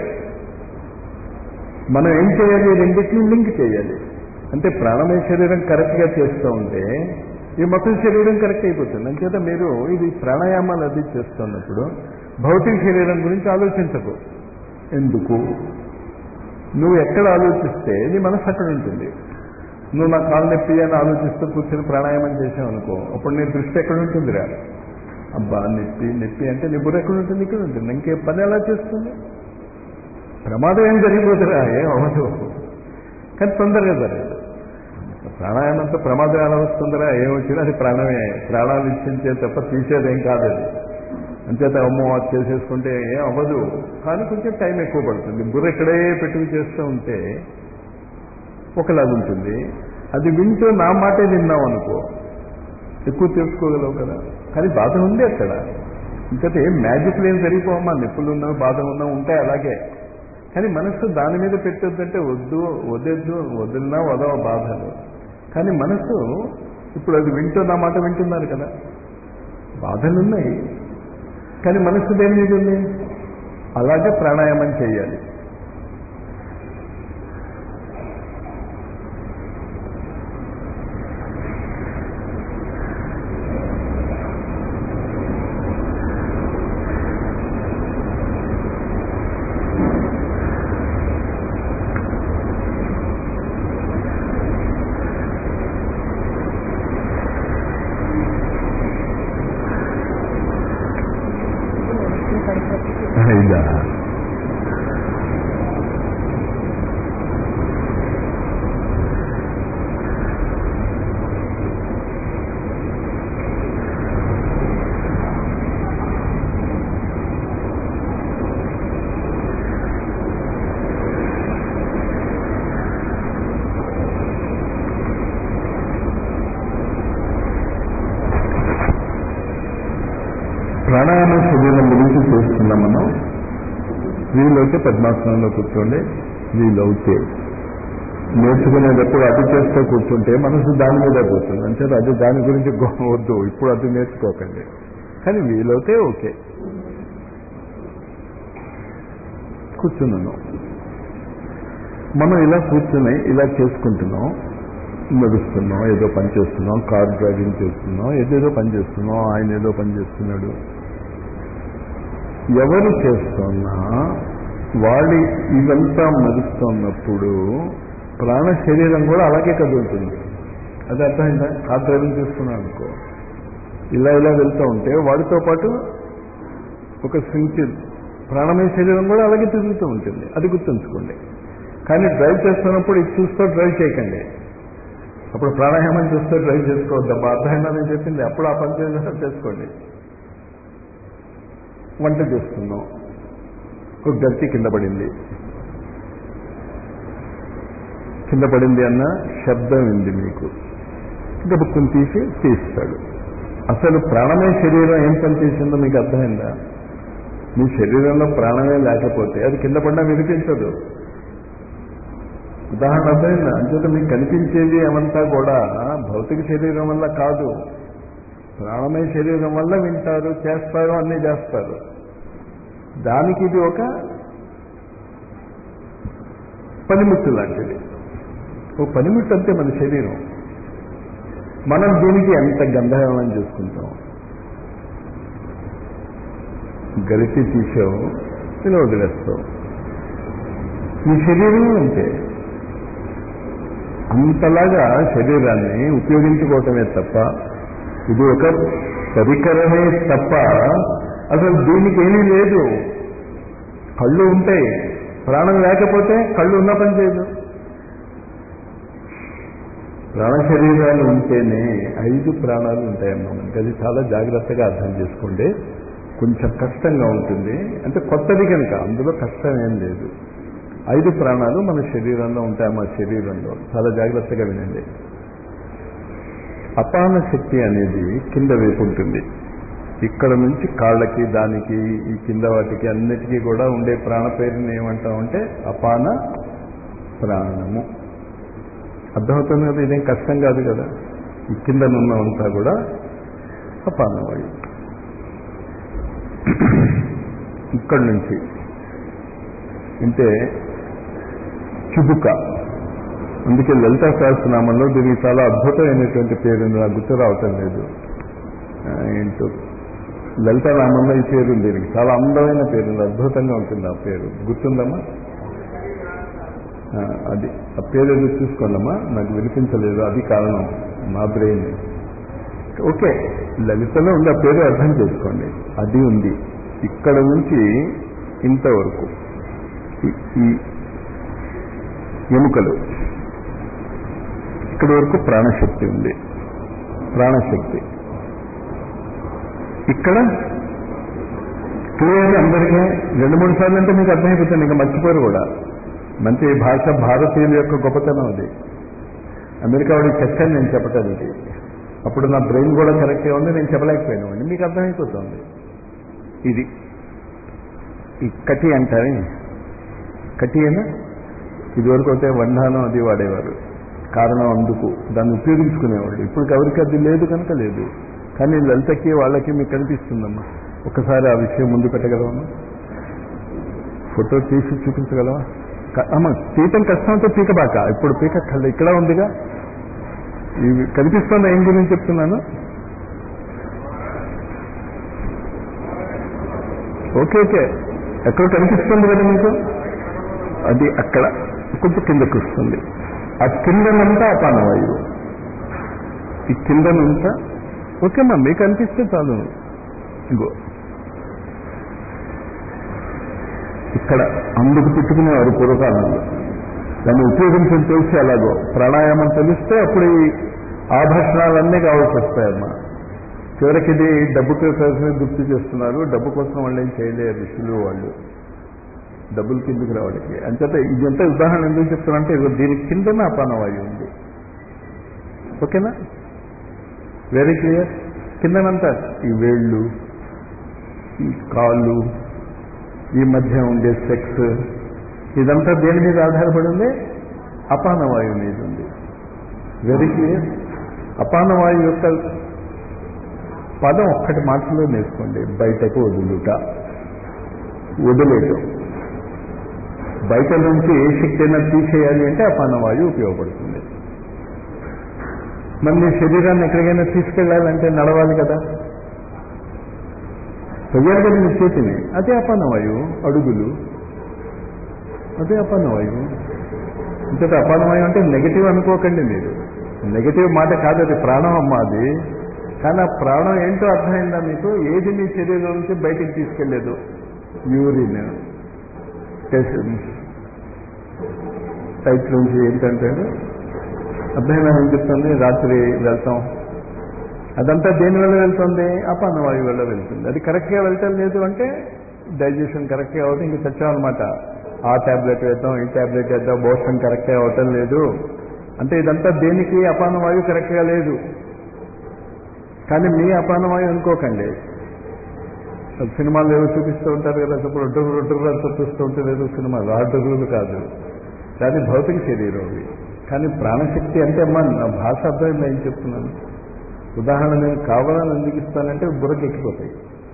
Speaker 1: మనం ఏం చేయాలి రెండింటిని లింక్ చేయాలి అంటే ప్రాణమయ శరీరం కరెక్ట్గా చేస్తూ ఉంటే ఈ మొత్తం శరీరం కరెక్ట్ అయిపోతుంది అంచేత మీరు ఇది ప్రాణాయామాలు అది చేస్తున్నప్పుడు భౌతిక శరీరం గురించి ఆలోచించకు ఎందుకు నువ్వు ఎక్కడ ఆలోచిస్తే నీ మనసు అక్కడ ఉంటుంది నువ్వు నా కాలు నొప్పి అని ఆలోచిస్తూ కూర్చొని ప్రాణాయామం చేసావు అనుకో అప్పుడు నీ దృష్టి ఎక్కడ ఉంటుందిరా అబ్బా నొప్పి నొప్పి అంటే నీ బుర్ర ఎక్కడ ఉంటుంది ఇక్కడ ఉంటుంది ఇంకే పని ఎలా చేస్తుంది ప్రమాదం ఏం జరిగిపోతురా ఏం అవ్వదు కానీ తొందరగా జరగదు ప్రాణాయామంతో ప్రమాదం ఎలా వస్తుందిరా ఏమొచ్చినా అది ప్రాణమే ప్రాణాలు ఇచ్చించే తప్ప తీసేదేం కాదు అది అంచేత అమ్మో అది చేసేసుకుంటే ఏం అవ్వదు కానీ కొంచెం టైం ఎక్కువ పడుతుంది బుర్ర ఇక్కడే పెట్టుకు చేస్తూ ఉంటే ఒకలాగుంటుంది అది వింటూ నా మాటే విన్నాం అనుకో ఎక్కువ తెలుసుకోగలవు కదా కానీ బాధ ఉంది అక్కడ ఇంకతే ఏం మ్యాజిక్లు ఏం సరిపోవమ్మా నొప్పులు ఉన్నావు బాధ ఉన్నావు ఉంటాయి అలాగే కానీ మనస్సు దాని మీద పెట్టొద్దంటే వద్దు వదొద్దు వదిలినా వదవ బాధలు కానీ మనస్సు ఇప్పుడు అది వింటూ నా మాట వింటున్నారు కదా బాధలు ఉన్నాయి కానీ మనస్సు దేని మీద ఉంది అలాగే ప్రాణాయామం చేయాలి ఇదా ప్రాణాయామ శరీరం గురించి చూస్తున్నాం మనం వీలైతే పద్మాసనంలో కూర్చోండి వీలవుతే నేర్చుకునేటప్పుడు అతి చేస్తూ కూర్చుంటే మనసు దాని మీద పోతుంది అంటే అది దాని గురించి గొ- వద్దు ఇప్పుడు అది నేర్చుకోకండి కానీ వీలవుతే ఓకే కూర్చున్నాను మనం ఇలా కూర్చుని ఇలా చేసుకుంటున్నాం నడుస్తున్నాం ఏదో పని చేస్తున్నాం కార్ డ్రైవింగ్ చేస్తున్నాం ఏదేదో పని చేస్తున్నాం ఆయన ఏదో పని చేస్తున్నాడు ఎవరు చేస్తున్నా వాడి ఇదంతా నడుస్తున్నప్పుడు ప్రాణ శరీరం కూడా అలాగే కదులుతుంది అది అర్థమైందా కార్ డ్రైవింగ్ చేస్తున్నాను అనుకో ఇలా ఇలా వెళ్తూ ఉంటే వాడితో పాటు ఒక సించి ప్రాణమయ శరీరం కూడా అలాగే తిరుగుతూ ఉంటుంది అది గుర్తుంచుకోండి కానీ డ్రైవ్ చేస్తున్నప్పుడు ఇది చూస్తూ డ్రైవ్ చేయకండి అప్పుడు ప్రాణాయామం చూస్తూ డ్రైవ్ చేసుకోవద్దు అబ్బా అర్థమైందా నేను చెప్పింది అప్పుడు ఆ పని చేసినా చేసుకోండి వంట చేస్తున్నాం ఒక గట్టి కింద పడింది కింద పడింది అన్న శబ్దం ఉంది మీకు గబుక్కుని తీసి తీస్తాడు అసలు ప్రాణమే శరీరం ఏం పని చేసిందో మీకు అర్థమైందా మీ శరీరంలో ప్రాణమే లేకపోతే అది కింద పడినా వినిపించదు ఉదాహరణ అర్థమైందా అంచేత మీకు కనిపించేది ఏమంతా కూడా భౌతిక శరీరం వల్ల కాదు ప్రాణమయ శరీరం వల్ల వింటారు చేస్తారు అన్నీ చేస్తారు దానికి ఇది ఒక పనిముట్టు లాంటిది ఓ పనిముట్టు అంతే మన శరీరం మనం దీనికి ఎంత గంధర్వం చేసుకుంటాం గరిటి తీసావు ఇలా వదిలేస్తావు ఈ శరీరం అంతే అంతలాగా శరీరాన్ని ఉపయోగించుకోవటమే తప్ప ఇది ఒక పరికరమే తప్ప అసలు దీనికి ఏమీ లేదు కళ్ళు ఉంటాయి ప్రాణం లేకపోతే కళ్ళు ఉన్న పని చేయదు ప్రాణ శరీరాలు ఉంటేనే ఐదు ప్రాణాలు ఉంటాయమ్మా మనకి అది చాలా జాగ్రత్తగా అర్థం చేసుకోండి కొంచెం కష్టంగా ఉంటుంది అంటే కొత్తది కనుక అందులో కష్టం ఏం లేదు ఐదు ప్రాణాలు మన శరీరంలో ఉంటాయి మా శరీరంలో చాలా జాగ్రత్తగా వినండి అపాన శక్తి అనేది కింద వైపు ఉంటుంది ఇక్కడ నుంచి కాళ్ళకి దానికి ఈ కింద వాటికి అన్నిటికీ కూడా ఉండే ప్రాణ పేరుని ఏమంటామంటే అపాన ప్రాణము అర్థమవుతుంది కదా ఇదేం కష్టం కాదు కదా ఈ కిందనున్నవంతా కూడా అపానవాయు ఇక్కడి నుంచి అంటే చుబుక అందుకే లలితా సహస్రనామంలో దీనికి చాలా అద్భుతమైనటువంటి పేరు ఉంది నాకు గుర్తు రావటం లేదు ఆ, ఏంటో లలితా నామంలో ఈ పేరు ఉంది దీనికి చాలా అందమైన పేరు ఉంది అద్భుతంగా ఉంటుంది ఆ పేరు గుర్తుందమ్మా ఆ, అది ఆ పేరు ఏదో చూసుకోండమ్మా నాకు వినిపించలేదు అది కారణం నా బ్రెయిన్ ఓకే లలితలో ఉంది ఆ పేరు అర్థం చేసుకోండి అది ఉంది ఇక్కడ నుంచి ఇంతవరకు ఈ- ఈ ఎముకలు ఇక్కడి వరకు ప్రాణశక్తి ఉంది ప్రాణశక్తి ఇక్కడ క్లియర్ అందరికీ రెండు మూడు సార్లు అంటే మీకు అర్థమైపోతుంది ఇంకా మర్చిపోరు కూడా మంచి భాష భారతీయుల యొక్క గొప్పతనం అది అమెరికా వాడికి చచ్చాను నేను చెప్పటానికి అప్పుడు నా బ్రెయిన్ కూడా కరెక్ట్గా ఉంది నేను చెప్పలేకపోయాను మీకు అర్థమైపోతుంది ఇది ఈ కటి అంటారే కటి అయినా ఇదివరకు అయితే వండానం అది వాడేవారు కారణం అందుకు దాన్ని ఉపయోగించుకునేవాళ్ళు ఇప్పుడు ఎవరికి అది లేదు కనుక లేదు కానీ లలితకి వాళ్ళకి మీకు కనిపిస్తుందమ్మా ఒకసారి ఆ విషయం ముందు పెట్టగలవమ్మా ఫోటో తీసి చూపించగలవా క- అమ్మ తీయటం కష్టంతో పీకబాక ఇప్పుడు పీక కళ్ళ ఇక్కడ ఉందిగా ఇవి కనిపిస్తుందా ఏం గురించి చెప్తున్నాను ఓకే ఓకే ఎక్కడ కనిపిస్తుంది కదా మీకు అది అక్కడ కొంచెం కిందకు వస్తుంది ఆ కిందనంతా అపానవాయువు ఈ కిందనంతా ఓకేమ్మా మీకు అనిపిస్తే చాలు ఇంకో ఇక్కడ అందుకు పెట్టుకునేవారు పూర్వకాలంలో దాన్ని ఉపయోగించడం తెలిసి అలాగో ప్రాణాయామం తెలిస్తే అప్పుడు ఈ ఆభరణాలన్నీ కావాల్సి వస్తాయమ్మా చివరికి ఇది డబ్బు కోసం గుర్తు చేస్తున్నారు డబ్బు కోసం వాళ్ళు ఏం చేయలేరు ఋషులు వాళ్ళు డబ్బులు కిందకి రావడానికి అంచేత ఇదంతా ఉదాహరణ ఎందుకు చెప్తున్నానంటే ఇదిగో దీని కిందన అపానవాయు ఉంది ఓకేనా వెరీ క్లియర్ కిందనంతా ఈ వేళ్ళు ఈ కాళ్ళు ఈ మధ్య ఉండే సెక్స్ ఇదంతా దేని మీద ఆధారపడి ఉంది అపానవాయువు మీద ఉంది వెరీ క్లియర్ అపానవాయువు యొక్క పదం ఒక్కటి మాటలో నేర్చుకోండి బయటకు వదులుట వదిలేయటం బయట నుంచి ఏ శక్తి అయినా తీసేయాలి అంటే అపానవాయువు ఉపయోగపడుతుంది మరి నీ శరీరాన్ని ఎక్కడికైనా తీసుకెళ్ళాలంటే నడవాలి కదా చెయ్యాలి కదా నీ చేతిని అదే అపానవాయువు అడుగులు అదే అపానవాయువు ఇంతట అపానవాయువు అంటే నెగటివ్ అనుకోకండి మీరు నెగటివ్ మాట కాదు అది ప్రాణం అమ్మ అది కానీ ఆ ప్రాణం ఏంటో అర్థమైందా మీకు ఏది మీ శరీరం నుంచి బయటికి తీసుకెళ్లేదు యూరిన్ టైప్ నుంచి ఏంటంటే అర్థమైనా ఏం చెప్తుంది రాత్రి వెళ్తాం అదంతా దేని వల్ల వెళ్తుంది అపానవాయువు వల్ల వెళ్తుంది అది కరెక్ట్గా వెళ్తాం లేదు అంటే డైజెషన్ కరెక్ట్గా అవుతుంది ఇంక తెచ్చామన్నమాట ఆ ట్యాబ్లెట్ వేద్దాం ఈ ట్యాబ్లెట్ వేద్దాం మోషన్ కరెక్ట్గా అవటం లేదు అంటే ఇదంతా దేనికి అపానవాయువు కరెక్ట్గా లేదు కానీ మీ అపానవాయువు అనుకోకండి సినిమాలు ఏదో చూపిస్తూ ఉంటారు కదా ఇప్పుడు రొడ్డురు రొడ్డురు అని చూపిస్తూ ఉంటుంది ఏదో సినిమా రాడ్డురులు కాదు కానీ భౌతిక శరీరం అవి కానీ ప్రాణశక్తి అంటే అమ్మా నా భాష అర్థమైంది ఏం చెప్తున్నాను ఉదాహరణ నేను కావాలని ఎందుకు ఇస్తానంటే బుర్రకి ఎక్కిపోతాయి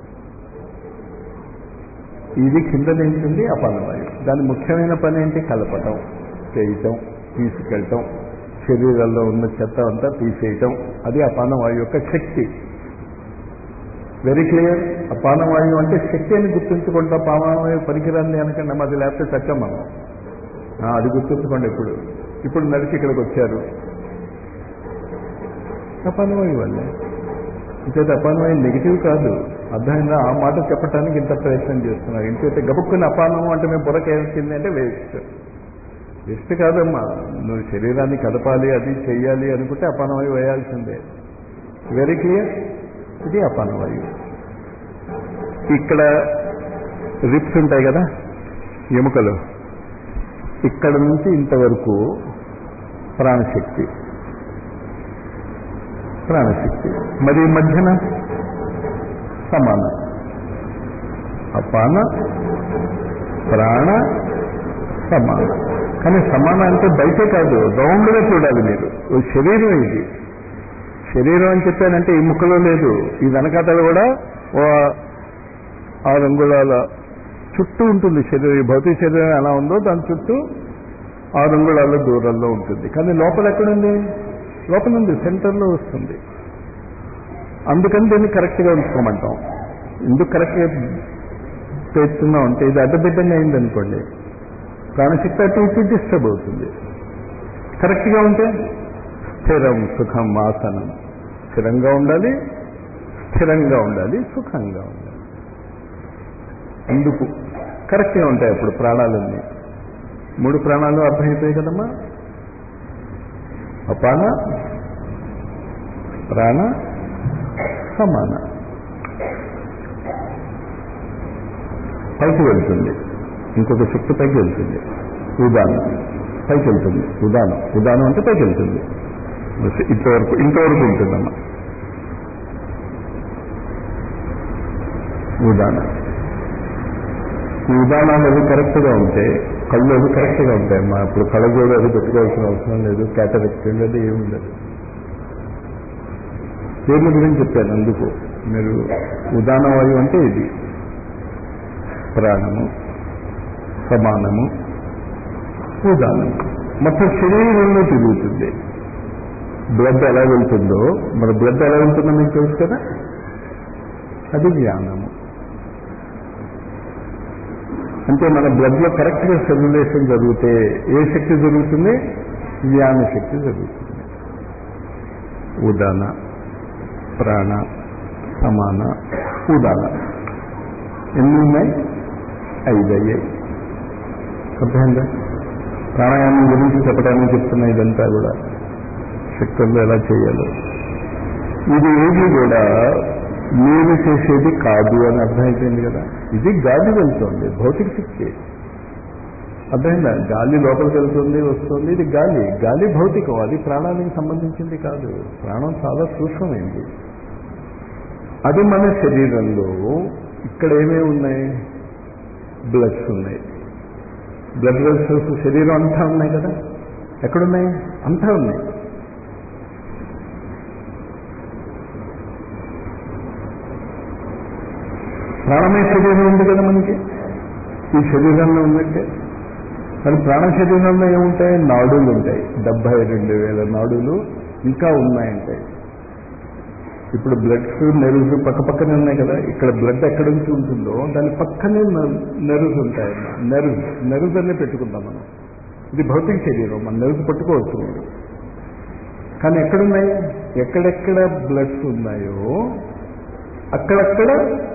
Speaker 1: ఇది కింద నించుంది అపానవాయువు దాని ముఖ్యమైన పని ఏంటి కలపటం చేయటం తీసుకెళ్ళటం శరీరంలో ఉన్న చెత్త అంతా తీసేయటం అది అపానవాయువు యొక్క శక్తి వెరీ క్లియర్ అపానవాయువు అంటే శక్తి అని గుర్తుంచుకుంటాం పానవాయువు పనికిరాంది అనకండి అది లేకపోతే చచ్చం మనం అది గుర్తుంచుకోండి ఇప్పుడు ఇప్పుడు నడిచి ఇక్కడికి వచ్చారు అపానవాయువు వల్లే ఇంకైతే అపానవాయువు నెగిటివ్ కాదు అర్థమైందా ఆ మాట చెప్పడానికి ఇంత ప్రయత్నం చేస్తున్నారు ఇంకైతే గబుక్కుని అపానం అంటే మేము బుర్రకేసింది అంటే వేస్ట్ వేస్ట్ కాదమ్మా నువ్వు శరీరాన్ని కదపాలి అది చెయ్యాలి అనుకుంటే అపానవాయువు వేయాల్సిందే వెరీ క్లియర్ ఇది అపానవాయువు ఇక్కడ రిప్స్ ఉంటాయి కదా ఎముకలు ఇక్కడ నుంచి ఇంతవరకు ప్రాణశక్తి ప్రాణశక్తి మరి ఈ మధ్యన సమాన అపాన ప్రాణ సమాన కానీ సమాన అంటే బయటే కాదు రౌండ్గా చూడాలి మీరు ఓ శరీరం ఇది శరీరం అని చెప్పానంటే ఈ ముక్కలో లేదు ఈ వెనకాతలు కూడా ఓ ఆరు అంగుళాల చుట్టూ ఉంటుంది శరీరం ఈ భౌతిక శరీరం ఎలా ఉందో దాని చుట్టూ ఆరు అంగుళాల దూరంలో ఉంటుంది కానీ లోపల ఎక్కడుంది లోపల ఉంది సెంటర్లో వస్తుంది అందుకని దీన్ని కరెక్ట్గా ఉంచుకోమంటాం ఎందుకు కరెక్ట్గా చేస్తున్నాం అంటే ఇది అడ్డబిడ్డంగా అయిందనుకోండి ప్రాణశక్తి అటు ఇటు డిస్టర్బ్ అవుతుంది కరెక్ట్గా ఉంటే స్థిరం సుఖం ఆసనం స్థిరంగా ఉండాలి స్థిరంగా ఉండాలి సుఖంగా ఉండాలి అందుకు కరెక్ట్గా ఉంటాయి అప్పుడు ప్రాణాలన్నీ మూడు ప్రాణాలు అర్థమైపోయాయి కదమ్మా అపాన ప్రాణ సమాన పైకి వెళ్తుంది ఇంకొక శక్తి పైకి వెళ్తుంది ఉదానం పైకి వెళ్తుంది ఉదానం ఉదానం అంటే పైకి వెళ్తుంది ఇంతవరకు ఇంతవరకు ఉంటుందమ్మా ఉదానం ఈ ఉదాహరణలు అవి కరెక్ట్గా ఉంటే కళ్ళు అవి కరెక్ట్గా ఉంటాయి మా ఇప్పుడు కళ్ళజోడు అది పెట్టుకోవాల్సిన అవసరం లేదు క్యాటరెక్ట్ లేదు ఏముండదు పేర్ల గురించి చెప్పాను అందుకు మీరు ఉదాహరణ వాయువు అంటే ఇది ప్రాణము సమానము ఉదాహరణము మొత్తం శరీరంలో తిరుగుతుంది బ్లడ్ ఎలా వెళ్తుందో మన బ్లడ్ ఎలా వెళ్తుందో మీకు తెలుసు కదా అది జ్ఞానము అంటే మన బ్లడ్లో కరెక్ట్గా సెల్యులేషన్ జరిగితే ఏ శక్తి జరుగుతుంది జ్ఞాన శక్తి జరుగుతుంది ఉదాన ప్రాణ సమాన ఉదాన ఎన్ని ఉన్నాయి ఐదు అయ్యాయి అర్థమైందా ప్రాణాయామం గురించి చెప్పడానికి చెప్తున్నా ఇదంతా కూడా శక్తుల్లో ఎలా చేయాలో ఇది ఏది కూడా మీరు చేసేది కాదు అని అర్థమైపోయింది కదా ఇది గాలి వెళ్తుంది భౌతిక శక్తి అర్థమైందా గాలి లోపలికి వెళ్తుంది వస్తుంది ఇది గాలి గాలి భౌతికం అది ప్రాణానికి సంబంధించింది కాదు ప్రాణం చాలా సూక్ష్మమైంది అది మన శరీరంలో ఇక్కడ ఏమేమి ఉన్నాయి బ్లడ్స్ ఉన్నాయి బ్లడ్ వెల్సెస్ శరీరం అంతా ఉన్నాయి కదా ఎక్కడున్నాయి అంతా ఉన్నాయి ప్రాణమయ శరీరం ఉంది కదా మనకి ఈ శరీరంలో ఉన్నట్టే మరి ప్రాణ శరీరంలో ఏముంటాయి నాడులు ఉంటాయి డెబ్బై రెండు వేల నాడులు ఇంకా ఉన్నాయంటాయి ఇప్పుడు బ్లడ్స్ నెరువులు పక్క పక్కనే ఉన్నాయి కదా ఇక్కడ బ్లడ్ ఎక్కడ నుంచి ఉంటుందో దాని పక్కనే నెరువులు ఉంటాయి నెరువు నెరువు అనే పెట్టుకుందాం మనం ఇది భౌతిక శరీరం మన నెరువు పట్టుకోవచ్చు మీరు కానీ ఎక్కడున్నాయి ఎక్కడెక్కడ బ్లడ్స్ ఉన్నాయో అక్కడక్కడ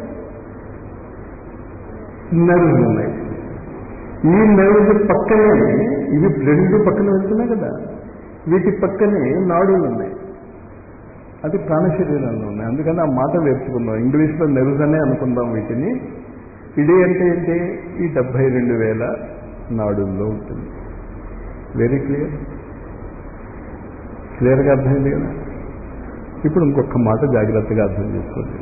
Speaker 1: నెరువులు ఉన్నాయి ఈ నెరువు పక్కనే ఇవి రెండు పక్కన వెళ్తున్నాయి కదా వీటి పక్కనే నాడులు ఉన్నాయి అది ప్రాణ శరీరంలో ఉన్నాయి అందుకని ఆ మాట వేర్చుకుందాం ఇంగ్లీష్లో నెరుజ్ అనే అనుకుందాం వీటిని ఇడి అంటే ఏంటి ఈ డెబ్బై రెండు వేల నాడుల్లో ఉంటుంది వెరీ క్లియర్ క్లియర్గా అర్థమైంది కదా ఇప్పుడు ఇంకొక మాట జాగ్రత్తగా అర్థం చేసుకోండి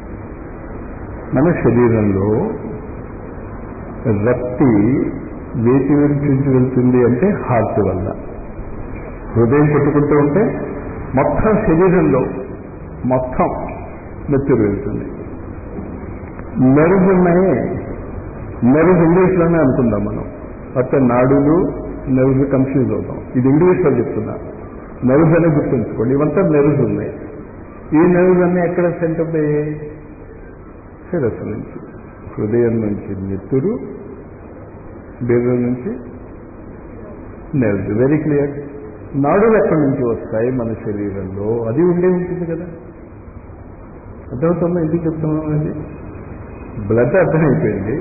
Speaker 1: మన శరీరంలో రక్తి వేటి నుంచి వెళ్తుంది అంటే హార్ట్ వల్ల హృదయం కొట్టుకుంటూ ఉంటే మొత్తం శరీరంలో మొత్తం నెత్తురు వెళ్తుంది నెరువు ఉన్నాయే నెరువు ఇంగ్లీష్లోనే అనుకుందాం మనం మొత్తం నాడులు నెరువు కన్ఫ్యూజ్ అవుతాం ఇది ఇంగ్లీష్లో చెప్తున్నా నెరువు అనే గుర్తుంచుకోండి ఇవంతా నెరువు ఉన్నాయి ఈ నెరువు అన్నీ ఎక్కడ సెంటర్ అయ్యాయి శిరస్సు నుంచి హృదయం నుంచి నెత్తురు బెర్ర నుంచి నెరువు వెరీ క్లియర్ నాడులు ఎక్కడి నుంచి వస్తాయి మన శరీరంలో అది ఉండే ఉంటుంది కదా అర్థమవుతుందా ఎందుకు చెప్తున్నాం అది బ్లడ్ అర్థమైపోయింది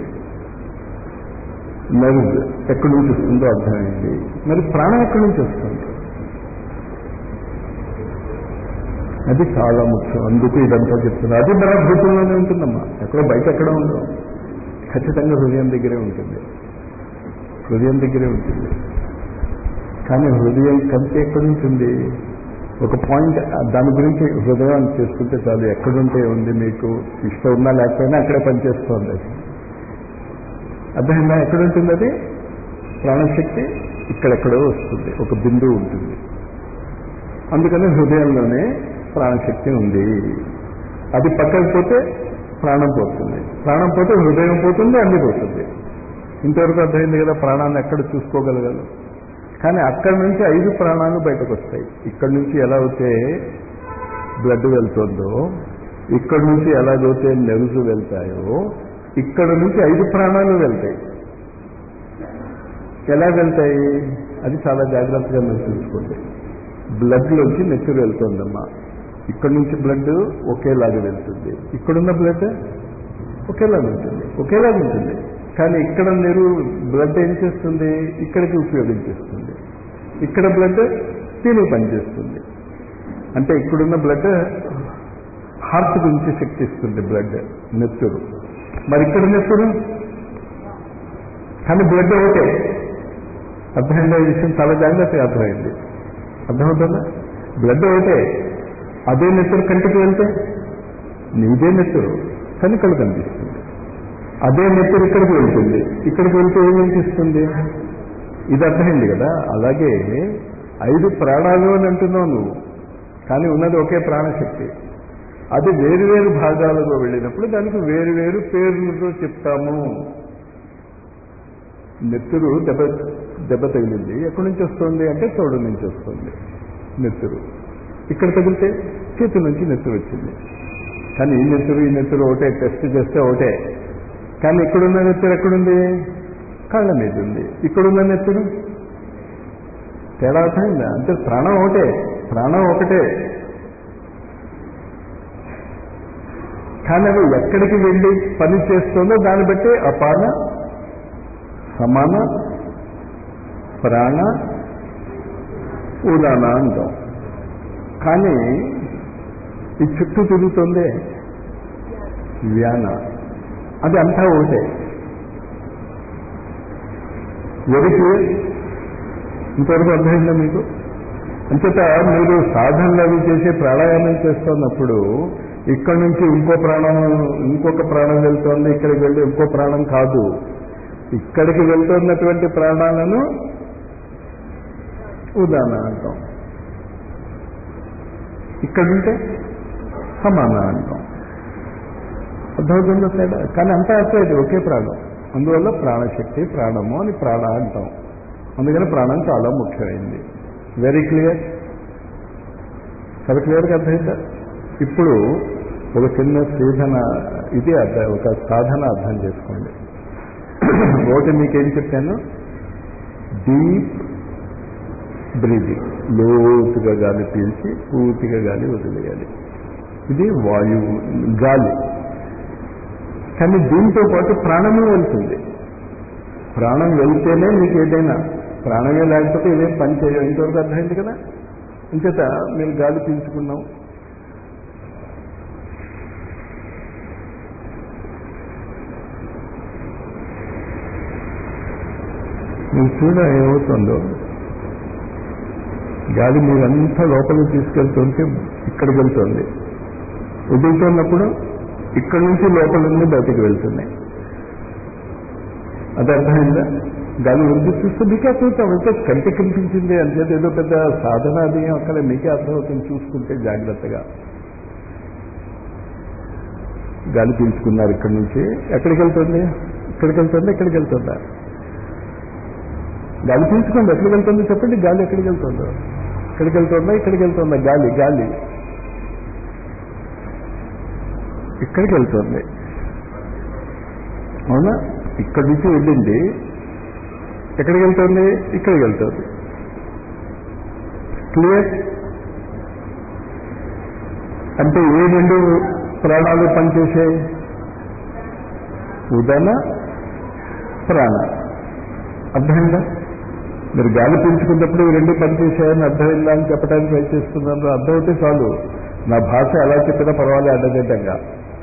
Speaker 1: నర్వ్ ఎక్కడి నుంచి వస్తుందో అర్థమైంది మరి ప్రాణం ఎక్కడి నుంచి వస్తుంది అది చాలా ముఖ్యం అందుకు ఇదంతా చెప్తున్నా అది మన భూతంలోనే ఉంటుందమ్మా ఎక్కడో బయట ఎక్కడ ఉండదు ఖచ్చితంగా హృదయం దగ్గరే ఉంటుంది హృదయం దగ్గరే ఉంటుంది కానీ హృదయం కంటే ఎక్కడి నుంచి ఉంది ఒక పాయింట్ దాని గురించి హృదయం చేసుకుంటే చాలు ఎక్కడుంటే ఉంది మీకు ఇష్టం ఉన్నా లేకపోయినా అక్కడే పనిచేస్తోంది అది అర్థమైందా ఎక్కడుంటుంది అది ప్రాణశక్తి ఇక్కడెక్కడో వస్తుంది ఒక బిందువు ఉంటుంది అందుకని హృదయంలోనే ప్రాణశక్తి ఉంది అది పక్కకు పోతే ప్రాణం పోతుంది ప్రాణం పోతే హృదయం పోతుంది అన్ని పోతుంది ఇంతవరకు అర్థమైంది కదా ప్రాణాన్ని ఎక్కడ చూసుకోగలగాలి కానీ అక్కడి నుంచి ఐదు ప్రాణాలు బయటకు వస్తాయి ఇక్కడి నుంచి ఎలా అయితే బ్లడ్ వెళ్తుందో ఇక్కడి నుంచి ఎలాగైతే నెరుసు వెళ్తాయో ఇక్కడ నుంచి ఐదు ప్రాణాలు వెళ్తాయి ఎలా వెళ్తాయి అది చాలా జాగ్రత్తగా మీరు చూసుకోండి బ్లడ్లోంచి నెత్తురు వెళ్తుందమ్మా ఇక్కడి నుంచి బ్లడ్ ఒకేలాగా వెళ్తుంది ఇక్కడున్న బ్లడ్ ఒకేలాగా ఉంటుంది ఒకేలాగా ఉంటుంది కానీ ఇక్కడ మీరు బ్లడ్ ఏం చేస్తుంది ఇక్కడికి ఉపయోగించేస్తుంది ఇక్కడ బ్లడ్ దీనికి పనిచేస్తుంది అంటే ఇక్కడున్న బ్లడ్ హార్ట్ గురించి శక్తి ఇస్తుంది బ్లడ్ నెత్తురు మరి ఇక్కడ నెత్తురు కానీ బ్లడ్ ఒకటే అర్థమైంది ఈ విషయం చాలా జాగ్రత్తగా అర్థమైంది అర్థమవుతుందా బ్లడ్ ఒకటే అదే నెత్తురు కంటికి వెళ్తే నీదే నెత్తురు కనికలు కనిపిస్తుంది అదే నెత్తురు ఇక్కడికి వెళ్తుంది ఇక్కడికి వెళ్తే ఏం అనిపిస్తుంది ఇది అర్థమైంది కదా అలాగే ఐదు ప్రాణాలు అని అంటున్నావు నువ్వు కానీ ఉన్నది ఒకే ప్రాణశక్తి అది వేరు వేరు భాగాలుగా వెళ్ళినప్పుడు దానికి వేరు వేరు పేర్లతో చెప్తాము నెత్తురు దెబ్బ దెబ్బ తగిలింది ఎక్కడి నుంచి వస్తుంది అంటే తోడు నుంచి వస్తుంది నెత్తురు ఇక్కడ తగిలితే చేతి నుంచి నెత్తురు వచ్చింది కానీ ఈ నెత్తురు ఈ నెత్తురు ఒకటే టెస్ట్ చేస్తే ఒకటే కానీ ఇక్కడున్న నెత్తురు ఎక్కడుంది కాళ్ళ మీద ఉంది ఇక్కడున్న నెత్తురు తేడా అర్థమైందా అంటే ప్రాణం ఒకటే ప్రాణం ఒకటే కానీ అది ఎక్కడికి వెళ్ళి పని చేస్తుందో దాన్ని బట్టి అపాన సమాన ప్రాణ ఉదాన అంటాం కానీ ఈ చుట్టూ తిరుగుతుందే వ్యాన అది అంతా ఒకటే ఎవరికి ఇంతవరకు అర్థమైందా మీకు అంచేత మీరు సాధనలు అవి చేసే ప్రాణాయామం చేస్తున్నప్పుడు ఇక్కడ నుంచి ఇంకో ప్రాణం ఇంకొక ప్రాణం వెళ్తోంది ఇక్కడికి వెళ్ళి ఇంకో ప్రాణం కాదు ఇక్కడికి వెళ్తున్నటువంటి ప్రాణాలను ఉదాహరణ అంటాం ఇక్కడుంటే సమాన అంటాం అర్థమవుతుందో తేడా కానీ అంతా అర్థమైంది ఒకే ప్రాణం అందువల్ల ప్రాణశక్తి ప్రాణము అని ప్రాణ అంటాం అందుకని ప్రాణం చాలా ముఖ్యమైంది వెరీ క్లియర్ చాలా క్లియర్గా అర్థమైందా ఇప్పుడు ఒక చిన్న సాధన ఇది అర్థం ఒక సాధన అర్థం చేసుకోండి ఒకటి మీకేం చెప్పాను డీప్ బ్రీదింగ్ లోతుగా గాలి పీల్చి పూర్తిగా గాలి వదిలేయాలి ఇది వాయువు గాలి కానీ దీంతో పాటు ప్రాణము వెళ్తుంది ప్రాణం వెళ్తేనే మీకు ఏదైనా ప్రాణమే లేకపోతే ఇదేం పని చేయడం ఇంతవరకు అర్థమైంది కదా ఇంచేత మీరు గాలి పీల్చుకున్నాం మీరు చూడ ఏమవుతుందో గాలి మీరంతా లోపలికి తీసుకెళ్తుంటే ఇక్కడికి వెళ్తుంది వదులుతున్నప్పుడు ఇక్కడి నుంచి లోపల నుండి బయటికి వెళ్తున్నాయి అది అర్థమైందా గాలి వదిలి చూస్తే మీకే అర్థమవుతాం అంటే కంటి కనిపించింది అంటే ఏదో పెద్ద సాధన అది అక్కడ మీకే అర్థమవుతుంది చూసుకుంటే జాగ్రత్తగా గాలి పీల్చుకున్నారు ఇక్కడి నుంచి ఎక్కడికి వెళ్తుంది ఇక్కడికి వెళ్తుంది ఎక్కడికి వెళ్తుందా గాలి పీల్చుకోండి ఎక్కడికి వెళ్తుంది చెప్పండి గాలి ఎక్కడికి వెళ్తుందో ఇక్కడికి వెళ్తుందా ఇక్కడికి వెళ్తుందా గాలి గాలి ఇక్కడికి వెళ్తుంది అవునా ఇక్కడి నుంచి వెళ్ళింది ఎక్కడికి వెళ్తుంది ఇక్కడికి వెళ్తుంది క్లియర్ అంటే ఏ రెండు ప్రాణాలు పనిచేసాయి ఉదన ప్రాణ అర్థమైందా మీరు గాలి పీల్చుకున్నప్పుడు ఈ రెండు పనిచేసాయని అర్థమైందా అని చెప్పడానికి ప్రయత్నిస్తున్నారు అర్థమైతే చాలు నా భాష ఎలా చెప్పినా పర్వాలేదు అడ్డదిడ్డంగా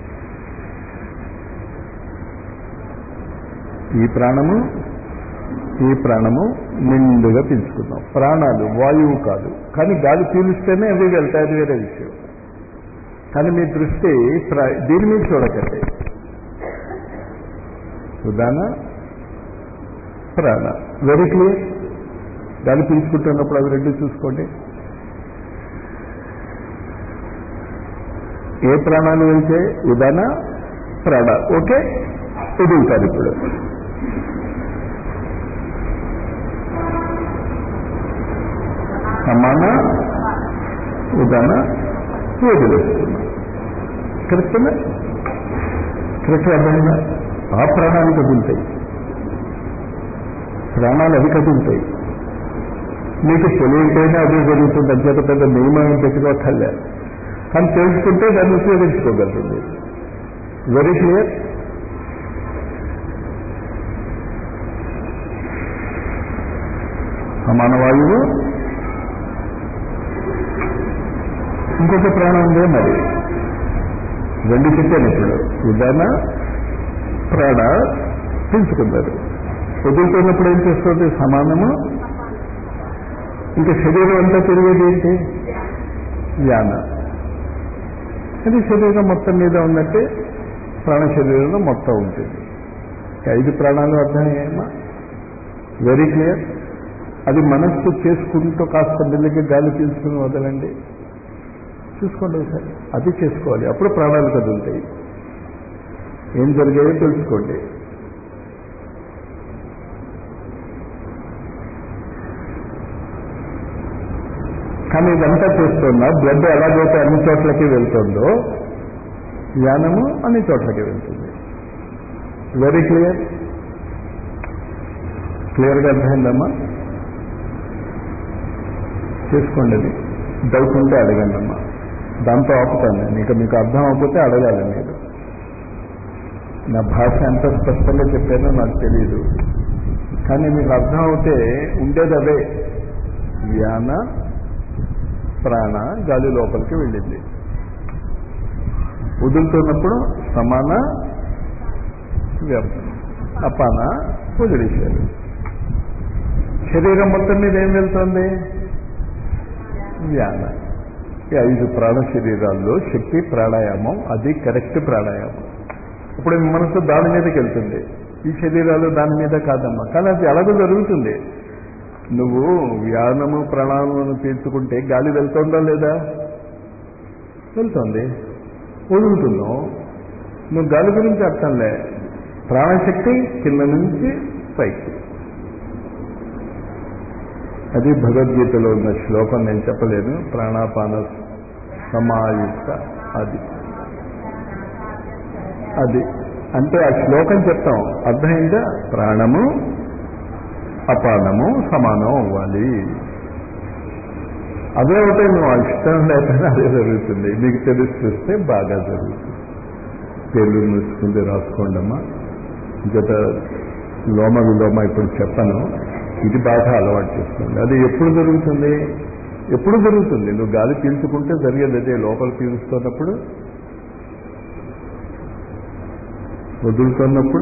Speaker 1: ఈ ప్రాణము ఈ ప్రాణము నిండుగా పీల్చుకున్నాం ప్రాణాలు వాయువు కాదు కానీ గాలి పీలిస్తేనే అవి వెళ్తాయి అది వేరే విషయం కానీ మీ దృష్టి ప్ర- దీని మీద చూడకండి ఉదాహరణ ప్రాణ వెరీ క్లియర్ గాలి పీల్చుకుంటున్నప్పుడు అవి రెండు చూసుకోండి ఏ ప్రాణాలు వెళ్తే ఉదాహరణ ప్రాణ ఓకే వదులుతారు ఇప్పుడు సమాన ఉదాహరణ వదిలేస్తున్నాం కరెక్టేనా కరెక్ట్ అర్థమైందా ఆ ప్రాణాలు కదులుతాయి ప్రాణాలు అవి కదులుతాయి మీకు తెలియకపోయినా అదే జరుగుతుంది అంచేత పెద్ద నియమం పెట్టుకోకర్లే కానీ తెలుసుకుంటే దాన్ని ఉపయోగించుకోగలుగుతుంది వెరీ క్లియర్ సమాన వాయువు ఇంకొక ప్రాణం ఉందే మరి రెండు చెప్పాను ఇప్పుడు ఉదాహరణ ప్రాణ పెంచుకున్నారు వదులుతున్నప్పుడు ఏం చేస్తుంది సమానము ఇంకా శరీరం అంతా తిరిగేది ఏంటి యాన అది శరీరం మొత్తం మీద ఉన్నట్టే ప్రాణ శరీరంలో మొత్తం ఉంటుంది ఈ ఐదు ప్రాణాలు అర్థమయ్యాయమ్మా వెరీ క్లియర్ అది మనస్సు చేసుకుంటూ కాస్త మెల్లిగా గాలి పీల్చుకుని వదలండి చూసుకోండి ఒకసారి అది చేసుకోవాలి అప్పుడు ప్రాణాలు కదులుతాయి ఏం జరిగాయో తెలుసుకోండి కానీ ఇదంతా చేస్తున్నా బ్లడ్ ఎలాగైతే అన్ని చోట్లకి వెళ్తుందో జ్ఞానము అన్ని చోట్లకి వెళ్తుంది వెరీ క్లియర్ క్లియర్గా అర్థమైందమ్మా చేసుకోండి అది డౌట్ ఉంటే అడగండి అమ్మా దాంతో ఆపుతాను నేను ఇక మీకు అర్థం అవ్వకపోతే అడగాలి మీరు నా భాష ఎంత స్పష్టంగా చెప్పానో నాకు తెలియదు కానీ మీకు అర్థం అవుతే ఉండేది అవే వ్యాన ప్రాణ గాలి లోపలికి వెళ్ళింది వదులుతున్నప్పుడు సమాన వ్యం- అపాన వదిలేశారు శరీరం మొత్తం మీద ఏం వెళ్తుంది వ్యాన ఈ ఐదు ప్రాణ శరీరాల్లో శక్తి ప్రాణాయామం అది కరెక్ట్ ప్రాణాయామం ఇప్పుడు మీ మనసు దాని మీదకి వెళ్తుంది ఈ శరీరాలు దాని మీద కాదమ్మా కానీ అది ఎలాగో జరుగుతుంది నువ్వు వ్యానము ప్రాణాలను పీల్చుకుంటే గాలి వెళ్తుందా లేదా వెళ్తుంది వదులుతున్నావు నువ్వు గాలి గురించి అర్థంలే ప్రాణశక్తి కింద నుంచి పైకి అది భగవద్గీతలో ఉన్న శ్లోకం నేను చెప్పలేదు ప్రాణాపాన సమాయుక్త అది అది అంటే ఆ శ్లోకం చెప్తాం అర్థమైందా ప్రాణము అపానము సమానం అవ్వాలి అదే ఒకటే నువ్వు ఇష్టం లేకపోయినా అదే జరుగుతుంది మీకు తెలిసి చూస్తే బాగా జరుగుతుంది పేర్లు మూసుకుంటే రాసుకోండమ్మా ఇంకట లోమ విలోమ ఇప్పుడు చెప్పను ఇది బాగా అలవాటు చేసుకోండి అది ఎప్పుడు జరుగుతుంది ఎప్పుడు జరుగుతుంది నువ్వు గాలి పీల్చుకుంటే జరిగేది అదే లోపల పీలుస్తున్నప్పుడు వదులుతున్నప్పుడు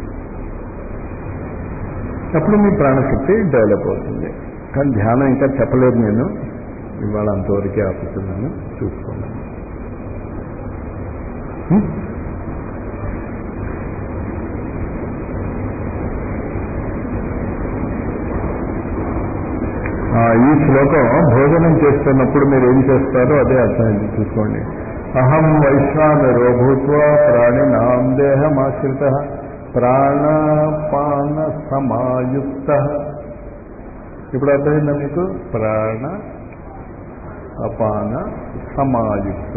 Speaker 1: అప్పుడు మీ ప్రాణశక్తి డెవలప్ అవుతుంది కానీ ధ్యానం ఇంకా చెప్పలేదు నేను ఇవాళ అంతవరకే ఆపుతున్నాను చూసుకోండి హ్మ్? ఆ, ఈ శ్లోకం భోజనం చేస్తున్నప్పుడు మీరు ఏం చేస్తారో అదే అర్థమైంది చూసుకోండి అహం వైశ్వానరో భూత్వా ప్రాణినాం దేహమాశ్రిత ప్రాణపాన సమాయుక్త ఇప్పుడు అర్థమైందా మీకు ప్రాణ అపాన సమాయుక్త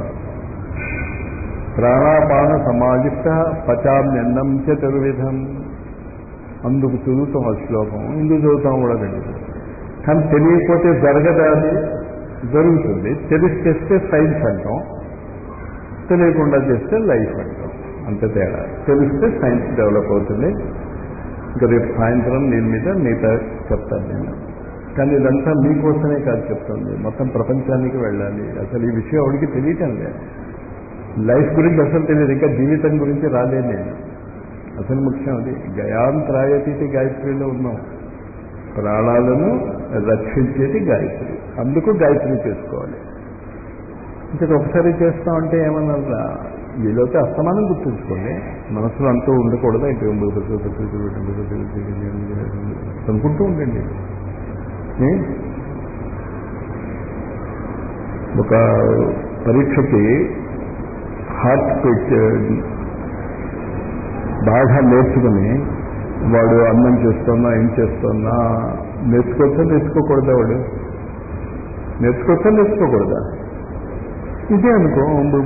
Speaker 1: ప్రాణాపాన సమాయుక్త పచామ్యన్నం చతుర్విధం అందుకు చదువుతాం ఆ శ్లోకం ఇందుకు చదువుతాం కూడా తెలియదు కానీ తెలియకపోతే జరగదా అది జరుగుతుంది తెలిసి చేస్తే సైన్స్ అంటాం తెలియకుండా చేస్తే లైఫ్ అంటాం అంత తేడా తెలిస్తే సైన్స్ డెవలప్ అవుతుంది ఇంకా రేపు సాయంత్రం దీని మీద మిగతా చెప్తాను నేను కానీ ఇదంతా మీకోసమే కాదు చెప్తుంది మొత్తం ప్రపంచానికి వెళ్ళాలి అసలు ఈ విషయం ఎవరికి తెలియటం లేదు లైఫ్ గురించి అసలు తెలియదు ఇంకా జీవితం గురించి రాలేదు నేను అసలు ముఖ్యం అది గయాంత్రాయతీతి గాయత్రిలో ఉన్నాం ప్రాణాలను రక్షించేది గాయత్రి అందుకు గాయత్రి చేసుకోవాలి ఇంకా ఒకసారి చేస్తామంటే ఏమన్నా వీలైతే అస్తమానం గుర్తుంచుకోండి మనసులో అంటూ ఉండకూడదు అయితే అనుకుంటూ ఉండండి ఏ? ఒక పరీక్షకి హార్ట్ బాగా నేర్చుకుని వాడు అన్నం చేస్తున్నా ఏం చేస్తున్నా నేర్చుకోవచ్చా నేర్చుకోకూడదా వాడు నేర్చుకోవచ్చా నేర్చుకోకూడదా ఇదే అనుకో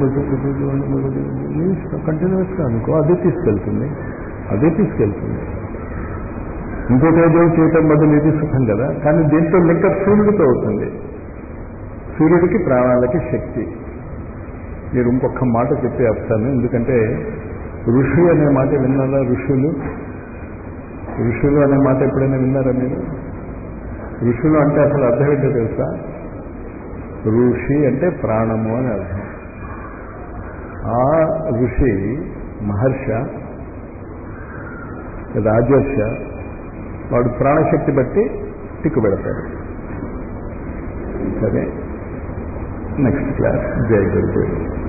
Speaker 1: కంటిన్యూస్గా అనుకో అదే తీసుకెళ్తుంది అదే తీసుకెళ్తుంది ఇంకోటి ఏదో చేయటం బదులు ఇది సుఖం కదా కానీ దీంట్లో లెక్క సూర్యుడితో అవుతుంది సూర్యుడికి ప్రాణాలకి శక్తి మీరు ఇంకొక మాట చెప్పి ఆపుతాను ఎందుకంటే ఋషి అనే మాట విన్నారా ఋషులు ఋషులు అనే మాట ఎప్పుడైనా విన్నారా మీరు ఋషులు అంటే అసలు అర్థం ఏంటో తెలుసా ఋషి అంటే ప్రాణము అని అర్థం ఆ ఋషి మహర్ష రాజర్ష వాడు ప్రాణశక్తి బట్టి టిక్కు పెడతాడు సరే నెక్స్ట్ క్లాస్ జై గురుదేవ్